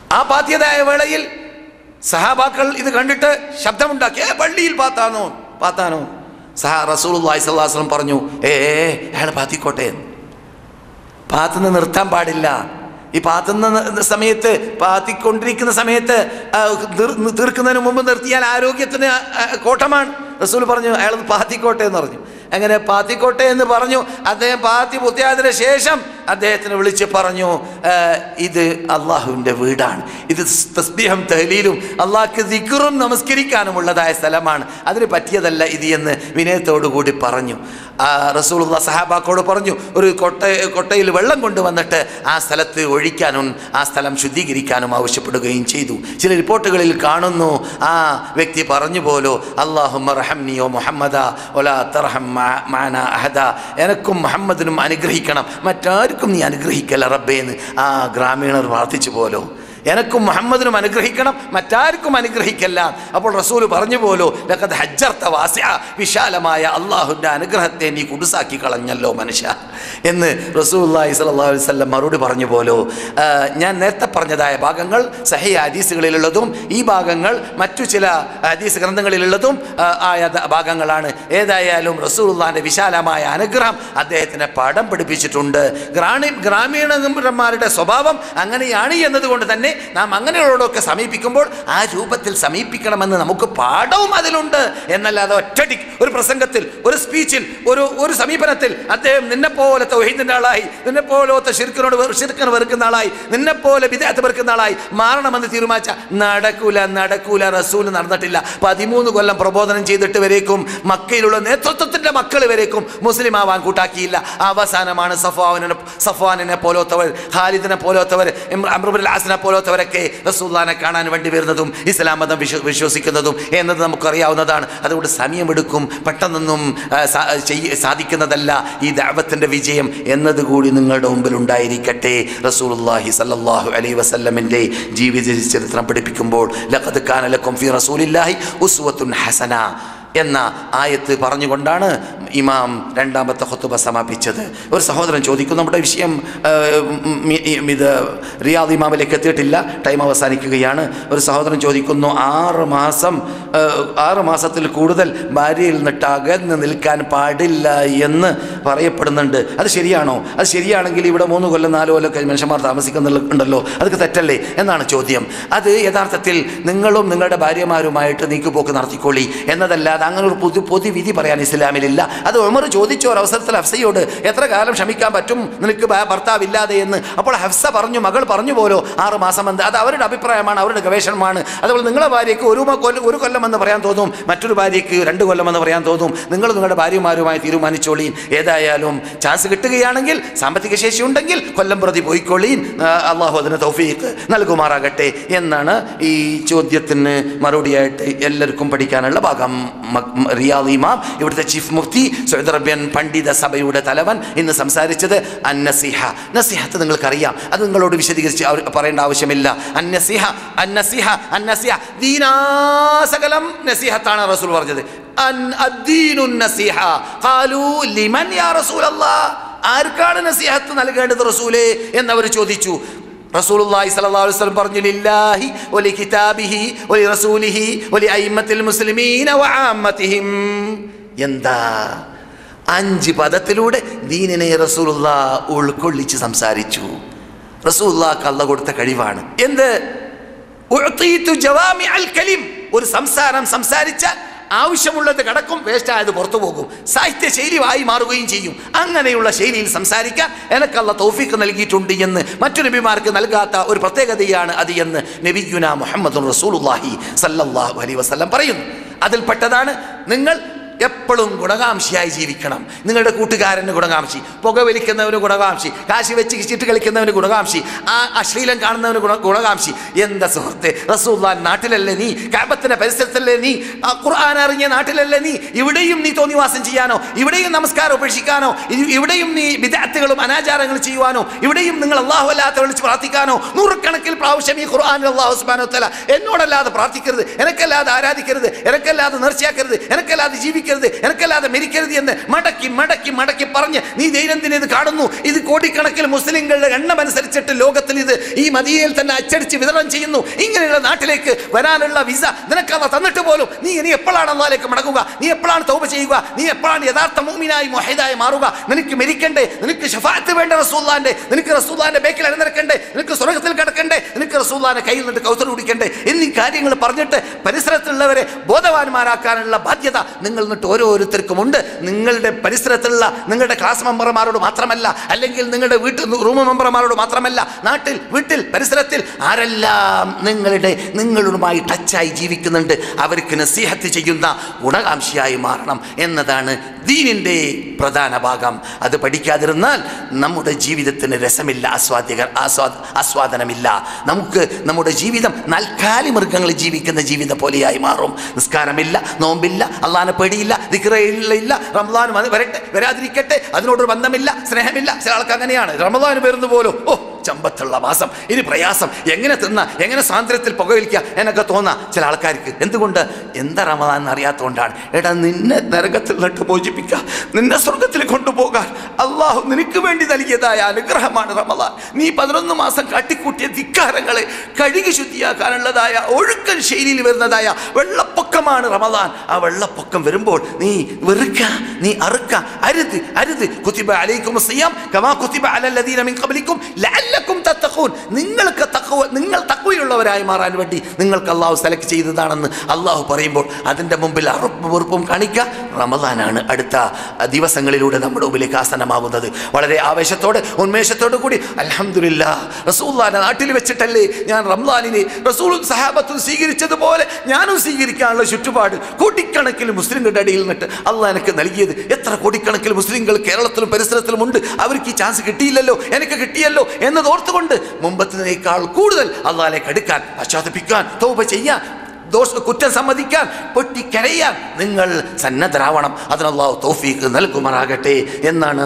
ആ പാത്തിയതായ വേളയിൽ സഹാബാക്കൾ ഇത് കണ്ടിട്ട് ശബ്ദമുണ്ടാക്കി ഏ പള്ളിയിൽ പാത്താനോ പാത്താനോ സഹ റസൂൽ അള്ളാഹിസ്ലാസ്ലം പറഞ്ഞു ഏ ഏ, അയാൾ പാത്തിക്കോട്ടെ എന്ന്. പാത്തുനിന്ന് നിർത്താൻ പാടില്ല ഈ പാത്തുന്ന സമയത്ത് പാത്തിക്കൊണ്ടിരിക്കുന്ന സമയത്ത് ആ, തീർ- തീർക്കുന്നതിന് മുമ്പ് നിർത്തിയാൽ ആരോഗ്യത്തിന് ആ, കോട്ടമാണ് റസൂൽ പറഞ്ഞു അയാൾ പാത്തിക്കോട്ടെ എന്ന് പറഞ്ഞു അങ്ങനെ പാത്തിക്കോട്ടെ എന്ന് പറഞ്ഞു അദ്ദേഹം പാത്തി പുത്തിയതിന് ശേഷം അദ്ദേഹത്തിന് വിളിച്ച് പറഞ്ഞു "ആ, ഇത് അള്ളാഹുവിൻ്റെ വീടാണ് ഇത് തസ്ബീഹം തഹലീലും അള്ളാഹ്ക്ക് ദിക്റും നമസ്കരിക്കാനുമുള്ളതായ സ്ഥലമാണ് അതിന് പറ്റിയതല്ല ഇത് എന്ന് വിനയത്തോടു കൂടി പറഞ്ഞു ആ റസൂലുള്ള സഹാബാക്കോട് പറഞ്ഞു ഒരു കൊട്ട കൊട്ടയിൽ വെള്ളം കൊണ്ടുവന്നിട്ട് ആ സ്ഥലത്ത് ഒഴിക്കാനും ആ സ്ഥലം ശുദ്ധീകരിക്കാനും ആവശ്യപ്പെടുകയും ചെയ്തു ചില റിപ്പോർട്ടുകളിൽ കാണുന്നു ആ വ്യക്തി പറഞ്ഞു പോലോ അള്ളാഹുമ്മ റഹംനിയോ മുഹമ്മദ ഒലാ തർഹം മാ- മാന അഹദ എനക്കും മുഹമ്മദിനും അനുഗ്രഹിക്കണം മറ്റാർക്കും നീ അനുഗ്രഹിക്കല്ല റബ്ബേ എന്ന് ആ ഗ്രാമീണർ പ്രാർത്ഥിച്ചു പോലോ എനക്കും മുഹമ്മദിനും അനുഗ്രഹിക്കണം മറ്റാർക്കും അനുഗ്രഹിക്കല്ല അപ്പോൾ റസൂൽ പറഞ്ഞു പോലോ ലഖദ് ഹജ്ജർത്ത വാസിഅ വിശാലമായ അള്ളാഹുവിൻ്റെ അനുഗ്രഹത്തെ നീ കുടുസാക്കി കളഞ്ഞല്ലോ മനുഷ്യ എന്ന് റസൂല്ലാഹി സ്വല്ലല്ലാഹു അലൈഹി വസല്ലം മറുപടി പറഞ്ഞു പോലോ ആ, ഞാൻ നേരത്തെ പറഞ്ഞതായ ഭാഗങ്ങൾ സഹി ഹദീസുകളിലുള്ളതും ഈ ഭാഗങ്ങൾ മറ്റു ചില ഹദീസ് ഗ്രന്ഥങ്ങളിലുള്ളതും ആ, ആയ ദ- ഭാഗങ്ങളാണ് ഏതായാലും റസൂലുള്ളാന്റെ വിശാലമായ അനുഗ്രഹം അദ്ദേഹത്തിന് പാഠം പഠിപ്പിച്ചിട്ടുണ്ട് ഗ്രാണി ഗ്രാമീണന്മാരുടെ സ്വഭാവം അങ്ങനെയാണ് എന്നതുകൊണ്ട് തന്നെ നാം അങ്ങനെയുള്ളവരോടൊക്കെ സമീപിക്കുമ്പോൾ ആ രൂപത്തിൽ സമീപിക്കണമെന്ന് നമുക്ക് പാഠവും അതിലുണ്ട് എന്നല്ലാതെ ഒറ്റടി ഒരു പ്രസംഗത്തിൽ ഒരു സ്പീച്ചിൽ ഒരു ഒരു സമീപനത്തിൽ അദ്ദേഹം നിന്നെ പോലെ തൗഹീദിന്റെ ആളായി നിന്നെ പോലത്തെ ഷിർക്കിനോട് വെറു- ഷിർക്കിന് വെറുക്കുന്ന ആളായി നിന്നെ പോലെ വിദേഹത്ത് വെറുക്കുന്ന ആളായി മാറണമെന്ന് തീരുമാനിച്ച നടക്കൂല നടക്കൂല റസൂൽ നടന്നിട്ടില്ല പതിമൂന്ന് കൊല്ലം പ്രബോധനം ചെയ്തിട്ട് വരേക്കും മക്കയിലുള്ള നേതൃത്വത്തിന്റെ മക്കൾ വരേക്കും മുസ്ലിം ആവാൻ കൂട്ടാക്കിയില്ല അവസാനമാണ് സഫാവിനെ സഫാനിനെ പോലത്തവർ ഖാലിദിനെ പോലത്തവർ അമ്രുബുൽ ആസിനെ പോലത്തവരൊക്കെ റസൂല്ലാനെ കാണാൻ വേണ്ടി വരുന്നതും ഇസ്ലാം മതം വിശ്വ വിശ്വസിക്കുന്നതും എന്നത് നമുക്കറിയാവുന്നതാണ് അതുകൊണ്ട് സമയമെടുക്കും പെട്ടെന്നൊന്നും ആ, സാ- ചെയ്യ- സാധിക്കുന്നതല്ല ഈ ദാവത്തിന്റെ വിജയം എന്നതുകൂടി നിങ്ങളുടെ മുമ്പിൽ ഉണ്ടായിരിക്കട്ടെ റസൂലുള്ളാഹി സല്ലല്ലാഹു അലൈഹി വസല്ലമിന്റെ ജീവിത ചരിത്രം പഠിപ്പിക്കുമ്പോൾ ലഖദ് കാന ലക്കും ഫി റസൂലില്ലാഹി ഉസ്വത്തുൻ ഹസന എന്ന ആയത്ത് പറഞ്ഞുകൊണ്ടാണ് ഇമാം രണ്ടാമത്തെ ഹുത്തുബ സമാപിച്ചത് ഒരു സഹോദരൻ ചോദിക്കും നമ്മുടെ വിഷയം ആ, ഉം, ഉം, ഇത് റിയാദ് ഇമാമിലേക്ക് എത്തിയിട്ടില്ല ടൈം അവസാനിക്കുകയാണ് ഒരു സഹോദരൻ ചോദിക്കുന്നു ആറ് മാസം ആ, ആറ് മാസത്തിൽ കൂടുതൽ ഭാര്യയിൽ നിന്നിട്ട് അകന്ന് നിൽക്കാൻ പാടില്ല എന്ന് പറയപ്പെടുന്നുണ്ട് അത് ശരിയാണോ അത് ശരിയാണെങ്കിൽ ഇവിടെ മൂന്ന് കൊല്ലം നാല് കൊല്ലമൊക്കെ മനുഷ്യന്മാർ താമസിക്കുന്നുണ്ടല്ലോ അതൊക്കെ തെറ്റല്ലേ എന്നാണ് ചോദ്യം അത് യഥാർത്ഥത്തിൽ നിങ്ങളും നിങ്ങളുടെ ഭാര്യമാരുമായിട്ട് നീക്കുപോക്ക് നടത്തിക്കൊള്ളി എന്നതല്ലാതെ അങ്ങനെ ഒരു പൊതു പൊതുവിധി പറയാൻ ഇസ്ലാമിലില്ല അത് ഉമർ ചോദിച്ച ഒരു അവസരത്തിൽ ഹഫ്സയോട് എത്ര കാലം ക്ഷമിക്കാൻ പറ്റും നിനക്ക് ഭ- ഭർത്താവില്ലാതെ എന്ന് അപ്പോൾ ഹഫ്സ പറഞ്ഞു മകൾ പറഞ്ഞു പോലോ ആറ് മാസം എന്ത് അത് അവരുടെ അഭിപ്രായമാണ് അവരുടെ ഗവേഷണമാണ് അതുപോലെ നിങ്ങളെ ഭാര്യയ്ക്ക് ഒരു മ- കൊല്ലം ഒരു കൊല്ലം എന്ന് പറയാൻ തോന്നും മറ്റൊരു ഭാര്യയ്ക്ക് രണ്ട് കൊല്ലം എന്ന് പറയാൻ തോന്നും നിങ്ങൾ നിങ്ങളുടെ ഭാര്യമാരുമായി തീരുമാനിച്ചോളീൻ ഏതായാലും ചാൻസ് കിട്ടുകയാണെങ്കിൽ സാമ്പത്തിക ശേഷി ഉണ്ടെങ്കിൽ കൊല്ലം പ്രതി പോയിക്കൊള്ളീൻ ആ, അള്ളാഹു അതിന് തൗഫീഖ് നൽകുമാറാകട്ടെ എന്നാണ് ഈ ചോദ്യത്തിന് മറുപടിയായിട്ട് എല്ലാവർക്കും പഠിക്കാനുള്ള ഭാഗം മ- മ- റിയാദ് ഇമാം ഇവിടുത്തെ ചീഫ് മുഫ്തി സൗദി അറേബ്യൻ പണ്ഡിത സഭയുടെ തലവൻ ഇന്ന് സംസാരിച്ചത് അന്നസിഹ നസിഹത്ത് നിങ്ങൾക്കറിയാം അത് നിങ്ങളോട് വിശദീകരിച്ച് അവർ പറയേണ്ട ആവശ്യമില്ല അന്നസിഹ അന്നസിഹ അന്നസിഹ ദീനാസകലം നസിഹത്താണ് റസൂൽ പറഞ്ഞത് അൻ- അദ്ദീനു നസിഹ ഖാലൂ ലിമൻ യാ റസൂലല്ലാഹ് ആർക്കാണ് നസിഹത്ത് നൽകേണ്ടത് റസൂലേ എന്നവർ ചോദിച്ചു റസൂലുള്ളാഹി സ്വല്ലല്ലാഹു അലൈഹി വസല്ലം പറഞ്ഞു ലില്ലാഹി വലി കിതാബിഹി വലി റസൂലിഹി വലി അയിമ്മത്തിൽ മുസ്ലിമീന വആമ്മത്തിഹിം എന്താ അഞ്ച് പദത്തിലൂടെ ദീനിനെ റസൂലുള്ള ഉൾക്കൊള്ളിച്ച് സംസാരിച്ചു റസൂലുള്ളാഹ്ക്ക് അല്ല കൊടുത്ത കഴിവാണ് എന്ത് ഉഅ്തീതു ജവാമിഅൽ കലിം ഒരു സംസാരം സംസാരിച്ചാൽ ആവശ്യമുള്ളത് കടക്കും വേസ്റ്റ് ആയത് പുറത്തു പോകും സാഹിത്യ ശൈലിയായി മാറുകയും ചെയ്യും അങ്ങനെയുള്ള ശൈലിയിൽ സംസാരിക്കാൻ എനക്കല്ല തൗഫീഖ് നൽകിയിട്ടുണ്ട് എന്ന് മറ്റു നബിമാർക്ക് നൽകാത്ത ഒരു പ്രത്യേകതയാണ് അത് എന്ന് നബിയുന മുഹമ്മദ് റസൂലുള്ളാഹി സല്ലല്ലാഹു അലൈഹി വസല്ലം പറയുന്നു അതിൽപ്പെട്ടതാണ് നിങ്ങൾ എപ്പോഴും ഗുണകാംക്ഷിയായി ജീവിക്കണം നിങ്ങളുടെ കൂട്ടുകാരന് ഗുണകാംക്ഷി പുകവലിക്കുന്നവന് ഗുണകാംക്ഷി കാശി വെച്ച് ചിട്ട് കളിക്കുന്നവന് ഗുണകാംക്ഷി ആ അശ്ലീലം കാണുന്നവന് ഗുണ ഗുണകാംക്ഷി എന്താ സുഹൃത്തെ റസൂല്ലാൻ നാട്ടിലല്ലേ നീ കാബത്തിന്റെ പരിസരത്തല്ലേ നീ ആ ഖുർആൻ അറിഞ്ഞ നാട്ടിലല്ലേ നീ ഇവിടെയും നീ തോന്നിവാസം ചെയ്യാനോ ഇവിടെയും നമസ്കാരം ഉപേക്ഷിക്കാനോ ഇ- ഇവിടെയും നീ വിദഗ്ധകളും അനാചാരങ്ങളും ചെയ്യുവാനോ ഇവിടെയും നിങ്ങൾ അള്ളാഹു അല്ലാത്ത വിളിച്ച് പ്രാർത്ഥിക്കാനോ നൂറുകണക്കിൽ പ്രാവശ്യം ഈ ഖുർആൻ അള്ളാഹു സുബ്ഹാനഹു വ തആല എന്നോടല്ലാതെ പ്രാർത്ഥിക്കരുത് എനക്കല്ലാതെ ആരാധിക്കരുത് എനക്കല്ലാതെ നേർച്ചയാക്കരുത് എനക്കല്ലാതെ ജീവിക്കരുത് ജീവിക്കരുത് എനക്കല്ലാതെ മരിക്കരുത് എന്ന് മടക്കി മടക്കി മടക്കി പറഞ്ഞ് നീ ദൈനംദിനം ഇത് കാണുന്നു ഇത് കോടിക്കണക്കിന് മുസ്ലിങ്ങളുടെ എണ്ണം അനുസരിച്ചിട്ട് ലോകത്തിൽ ഇത് ഈ മദീനയിൽ തന്നെ അച്ചടിച്ച് വിതരണം ചെയ്യുന്നു ഇങ്ങനെയുള്ള നാട്ടിലേക്ക് വരാനുള്ള വിസ നിനക്കവ തന്നിട്ട് പോലും നീ ഇനി എപ്പോഴാണ് അള്ളാലേക്ക് മടങ്ങുക നീ എപ്പോഴാണ് തൗബ ചെയ്യുക നീ എപ്പോഴാണ് യഥാർത്ഥ മൂമിനായി മൊഹീദായി മാറുക നിനക്ക് മരിക്കണ്ടേ നിനക്ക് ഷഫാത്ത് വേണ്ട റസൂല്ലാന്റെ നിനക്ക് റസൂല്ലാന്റെ ബേക്കിൽ അണിനിരക്കണ്ടേ നിനക്ക് സ്വർഗത്തിൽ കിടക്കണ്ടേ നിനക്ക് റസൂല്ലാന്റെ കയ്യിൽ നിന്ന് കൗസർ കുടിക്കണ്ടേ എന്നീ കാര്യങ്ങൾ പറഞ്ഞിട്ട് പരിസരത്തുള്ളവരെ ബോധവാന്മാരാക്കാനുള്ള ബാധ്യത നിങ്ങൾ എന്നിട്ട് ഓരോരുത്തർക്കുമുണ്ട് നിങ്ങളുടെ പരിസരത്തുള്ള നിങ്ങളുടെ ക്ലാസ് മെമ്പർമാരോട് മാത്രമല്ല അല്ലെങ്കിൽ നിങ്ങളുടെ വീട്ടിൽ റൂം മെമ്പർമാരോട് മാത്രമല്ല നാട്ടിൽ വീട്ടിൽ പരിസരത്തിൽ ആരെല്ലാം നിങ്ങളുടെ നിങ്ങളുമായി ടച്ചായി ജീവിക്കുന്നുണ്ട് അവർക്ക് നസീഹത്ത് ചെയ്യുന്ന ഗുണകാംക്ഷിയായി മാറണം എന്നതാണ് ദീനിൻ്റെ പ്രധാന ഭാഗം അത് പഠിക്കാതിരുന്നാൽ നമ്മുടെ ജീവിതത്തിന് രസമില്ല ആസ്വാദ്യക ആസ്വാദ ആസ്വാദനമില്ല നമുക്ക് നമ്മുടെ ജീവിതം നാൽക്കാലി മൃഗങ്ങൾ ജീവിക്കുന്ന ജീവിതം പോലെയായി മാറും നിസ്കാരമില്ല നോമ്പില്ല അള്ളാനെ പേടിയില്ല ദിക്റയില്ല റംലാൻ വരട്ടെ വരാതിരിക്കട്ടെ അതിനോടൊരു ബന്ധമില്ല സ്നേഹമില്ല ചില ആൾക്ക് അങ്ങനെയാണ് റമദാൻ വരുന്ന പോലും ഓ ചമ്പത്തുള്ള മാസം ഇനി പ്രയാസം എങ്ങനെ തിന്ന എങ്ങനെ സ്വാതന്ത്ര്യത്തിൽ പുകവലിക്കുക എന്നൊക്കെ തോന്നാ ചില ആൾക്കാർക്ക് എന്തുകൊണ്ട് എന്താ റമദാൻ എന്ന് അറിയാത്തതുകൊണ്ടാണ് എടാ നിന്നെ നരകത്തിൽ നിന്നിട്ട് മോചിപ്പിക്കുക നിന്നെ സ്വർഗത്തിൽ കൊണ്ടുപോകാൻ അള്ളാഹു നിനക്ക് വേണ്ടി നൽകിയതായ അനുഗ്രഹമാണ് റമദാൻ നീ പതിനൊന്ന് മാസം കാട്ടിക്കൂട്ടിയ ധിക്കാരങ്ങളെ കഴുകി ശുദ്ധിയാക്കാനുള്ളതായ ഒഴുക്കൻ ശൈലിയിൽ വരുന്നതായ വെള്ളപ്പൊക്കമാണ് റമദാൻ ആ വെള്ളപ്പൊക്കം വരുമ്പോൾ നീ വെറുക്ക നീ അറുക്ക അരുത് അരുത് കുത്തിബ അലൈക്കും സിയാം കമാ കുത്തിബ അലല്ലദീന മിൻ ഖബ്ലിക്കും ലഅല്ലക്കും തത്തഖൂൻ നിങ്ങൾക്ക് തഖ്വ നിങ്ങൾ തഖ്വയുള്ളവരായി മാറാൻ വേണ്ടി നിങ്ങൾക്ക് അള്ളാഹു സെലക്ട് ചെയ്തതാണെന്ന് അള്ളാഹു പറയുമ്പോൾ അതിൻ്റെ മുമ്പിൽ അറുപ്പും വെറുപ്പും കാണിക്കുക റമദാനാണ് അടുത്ത ദിവസങ്ങളിലൂടെ നമ്മുടെ മുമ്പിലേക്ക് ആസനമാകുന്നത് വളരെ ആവേശത്തോടെ ഉന്മേഷത്തോടു കൂടി അലഹമില്ല റസൂല്ലാന്റെ നാട്ടിൽ വെച്ചിട്ടല്ലേ ഞാൻ റംലാനിനെ റസൂലും സഹാബത്തും സ്വീകരിച്ചതുപോലെ ഞാനും സ്വീകരിക്കാനുള്ള ചുറ്റുപാട് കോടിക്കണക്കിന് മുസ്ലിങ്ങളുടെ ഇടയിൽ നിന്നിട്ട് അള്ളാഹ് എനിക്ക് നൽകിയത് എത്ര കോടിക്കണക്കിന് മുസ്ലിങ്ങൾ കേരളത്തിലും പരിസരത്തിലും ഉണ്ട് അവർക്ക് ഈ ചാൻസ് കിട്ടിയില്ലല്ലോ എനിക്ക് കിട്ടിയല്ലോ എന്നത് ഓർത്തുകൊണ്ട് മുമ്പത്തിനേക്കാൾ കൂടുതൽ അള്ളാഹിലേക്ക് അടുക്കാൻ പശ്ചാത്തപിക്കാൻ തോപ ചെയ്യാൻ ദോഷ കുറ്റം സമ്മതിക്കാൻ പൊട്ടിക്കരയാൻ നിങ്ങൾ സന്നദ്ധരാവണം അതിനല്ലാഹു തൗഫീക്ക് നൽകുമാറാകട്ടെ എന്നാണ്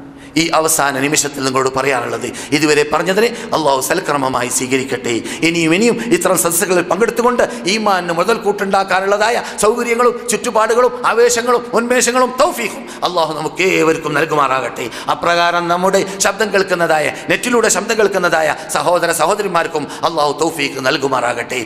ഈ അവസാന നിമിഷത്തിൽ നിങ്ങളോട് പറയാനുള്ളത് ഇതുവരെ പറഞ്ഞതിനെ അള്ളാഹു സൽക്രമമായി സ്വീകരിക്കട്ടെ ഇനിയും ഇനിയും ഇത്തരം സദസ്സുകളിൽ പങ്കെടുത്തുകൊണ്ട് ഈമാനിന് മുതൽ കൂട്ടുണ്ടാക്കാനുള്ളതായ സൗകര്യങ്ങളും ചുറ്റുപാടുകളും ആവേശങ്ങളും ഉന്മേഷങ്ങളും തൗഫീഖും അള്ളാഹു നമുക്ക് ഏവർക്കും നൽകുമാറാകട്ടെ അപ്രകാരം നമ്മുടെ ശബ്ദം കേൾക്കുന്നതായ നെറ്റിലൂടെ ശബ്ദം കേൾക്കുന്നതായ സഹോദര സഹോദരിമാർക്കും അള്ളാഹു തൗഫീഖ് നൽകുമാറാകട്ടെ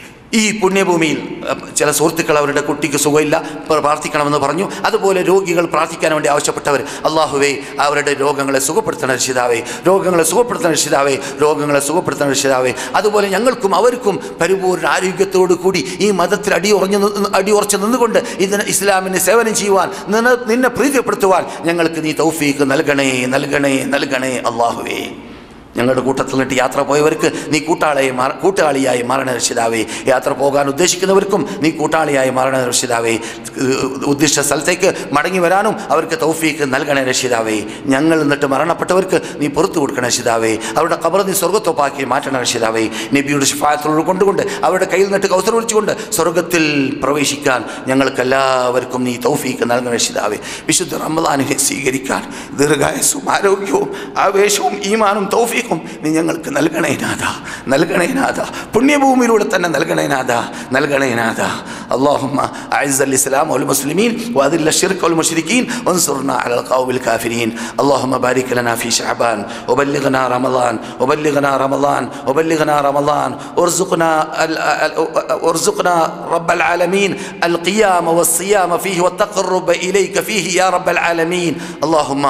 ഈ പുണ്യഭൂമിയിൽ അഹ്, ചില സുഹൃത്തുക്കൾ അവരുടെ കുട്ടിക്ക് സുഖമില്ല പ്ര- പ്രാർത്ഥിക്കണമെന്ന് പറഞ്ഞു അതുപോലെ രോഗികൾ പ്രാർത്ഥിക്കാൻ വേണ്ടി ആവശ്യപ്പെട്ടവർ അള്ളാഹുവേ അവരുടെ രോഗങ്ങളെ സുഖപ്പെടുത്തണ രക്ഷിതാവേ രോഗങ്ങളെ സുഖപ്പെടുത്തണ രക്ഷിതാവേ രോഗങ്ങളെ സുഖപ്പെടുത്തണ രക്ഷിതാവേ അതുപോലെ ഞങ്ങൾക്കും അവർക്കും പരിപൂർണ്ണ ആരോഗ്യത്തോടു കൂടി ഈ മതത്തിൽ അടിയുറഞ്ഞു നിന്ന്- അടിയുറച്ച് നിന്നുകൊണ്ട് ഇതിന് ഇസ്ലാമിന് സേവനം ചെയ്യുവാൻ നിന്നെ നിന്നെ പ്രീതിപ്പെടുത്തുവാൻ ഞങ്ങൾക്ക് നീ തൗഫീക്ക് നൽകണേ നൽകണേ നൽകണേ അള്ളാഹുവേ ഞങ്ങളുടെ കൂട്ടത്തിൽ നിന്നിട്ട് യാത്ര പോയവർക്ക് നീ കൂട്ടാളിയായി മാറ കൂട്ടാളിയായി മരണ രക്ഷിതാവേ യാത്ര പോകാൻ ഉദ്ദേശിക്കുന്നവർക്കും നീ കൂട്ടാളിയായി മരണ രക്ഷിതാവേ ഉദ്ദിഷ്ട സ്ഥലത്തേക്ക് മടങ്ങി വരാനും അവർക്ക് തൗഫീക്ക് നൽകണേ രക്ഷിതാവേ ഞങ്ങൾ എന്നിട്ട് മരണപ്പെട്ടവർക്ക് നീ പുറത്തു കൊടുക്കണ രക്ഷിതാവേ അവരുടെ കബർ നീ സ്വർഗത്തൊപ്പാക്കി മാറ്റണ രക്ഷിതാവേ നബിയുടെ ഷിഫായത്തോട് കൊണ്ടുകൊണ്ട് അവരുടെ കയ്യിൽ നിന്നിട്ട് കൗസർ വിളിച്ചുകൊണ്ട് സ്വർഗത്തിൽ പ്രവേശിക്കാൻ ഞങ്ങൾക്ക് എല്ലാവർക്കും നീ തൗഫീക്ക് നൽകണ രക്ഷിതാവേ വിശുദ്ധ റമദാനിനെ സ്വീകരിക്കാൻ ദീർഘായുസും ആരോഗ്യവും ആവേശവും ഈമാനും തൗഫീഖും നീ ഞങ്ങൾക്ക് നൽകണേ നാഥ നൽകണേ നാഥ പുണ്യഭൂമിയിലൂടെ തന്നെ നൽകണേ നാഥ നൽകണേ നാഥ اللهم أعز الإسلام والمسلمين وأذل الشرك والمشركين وانصرنا على القوم الكافرين اللهم بارك لنا في شعبان وبلغنا رمضان وبلغنا رمضان وبلغنا رمضان وارزقنا ال- ال- وارزقنا رب العالمين القيام والصيام فيه والتقرب إليك فيه يا رب العالمين اللهم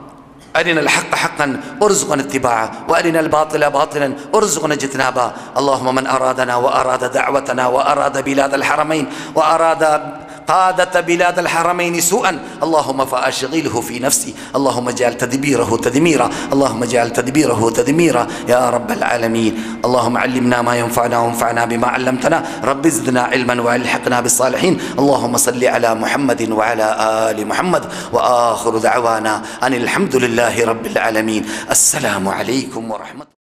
أرنا الحق حقا وارزقنا اتباعه وأرنا الباطل باطلا وارزقنا اجتنابه اللهم من أرادنا وأراد دعوتنا وأراد بلاد الحرمين وأراد قادة بلاد الحرمين سوءا اللهم فأشغله في نفسي اللهم اجعل تدبيره تدميرا اللهم اجعل تدبيره تدميرا يا رب العالمين اللهم علمنا ما ينفعنا وانفعنا بما علمتنا رب زدنا علما والحقنا بالصالحين اللهم صل على محمد وعلى آل محمد وآخر دعوانا أن الحمد لله رب العالمين السلام عليكم ورحمة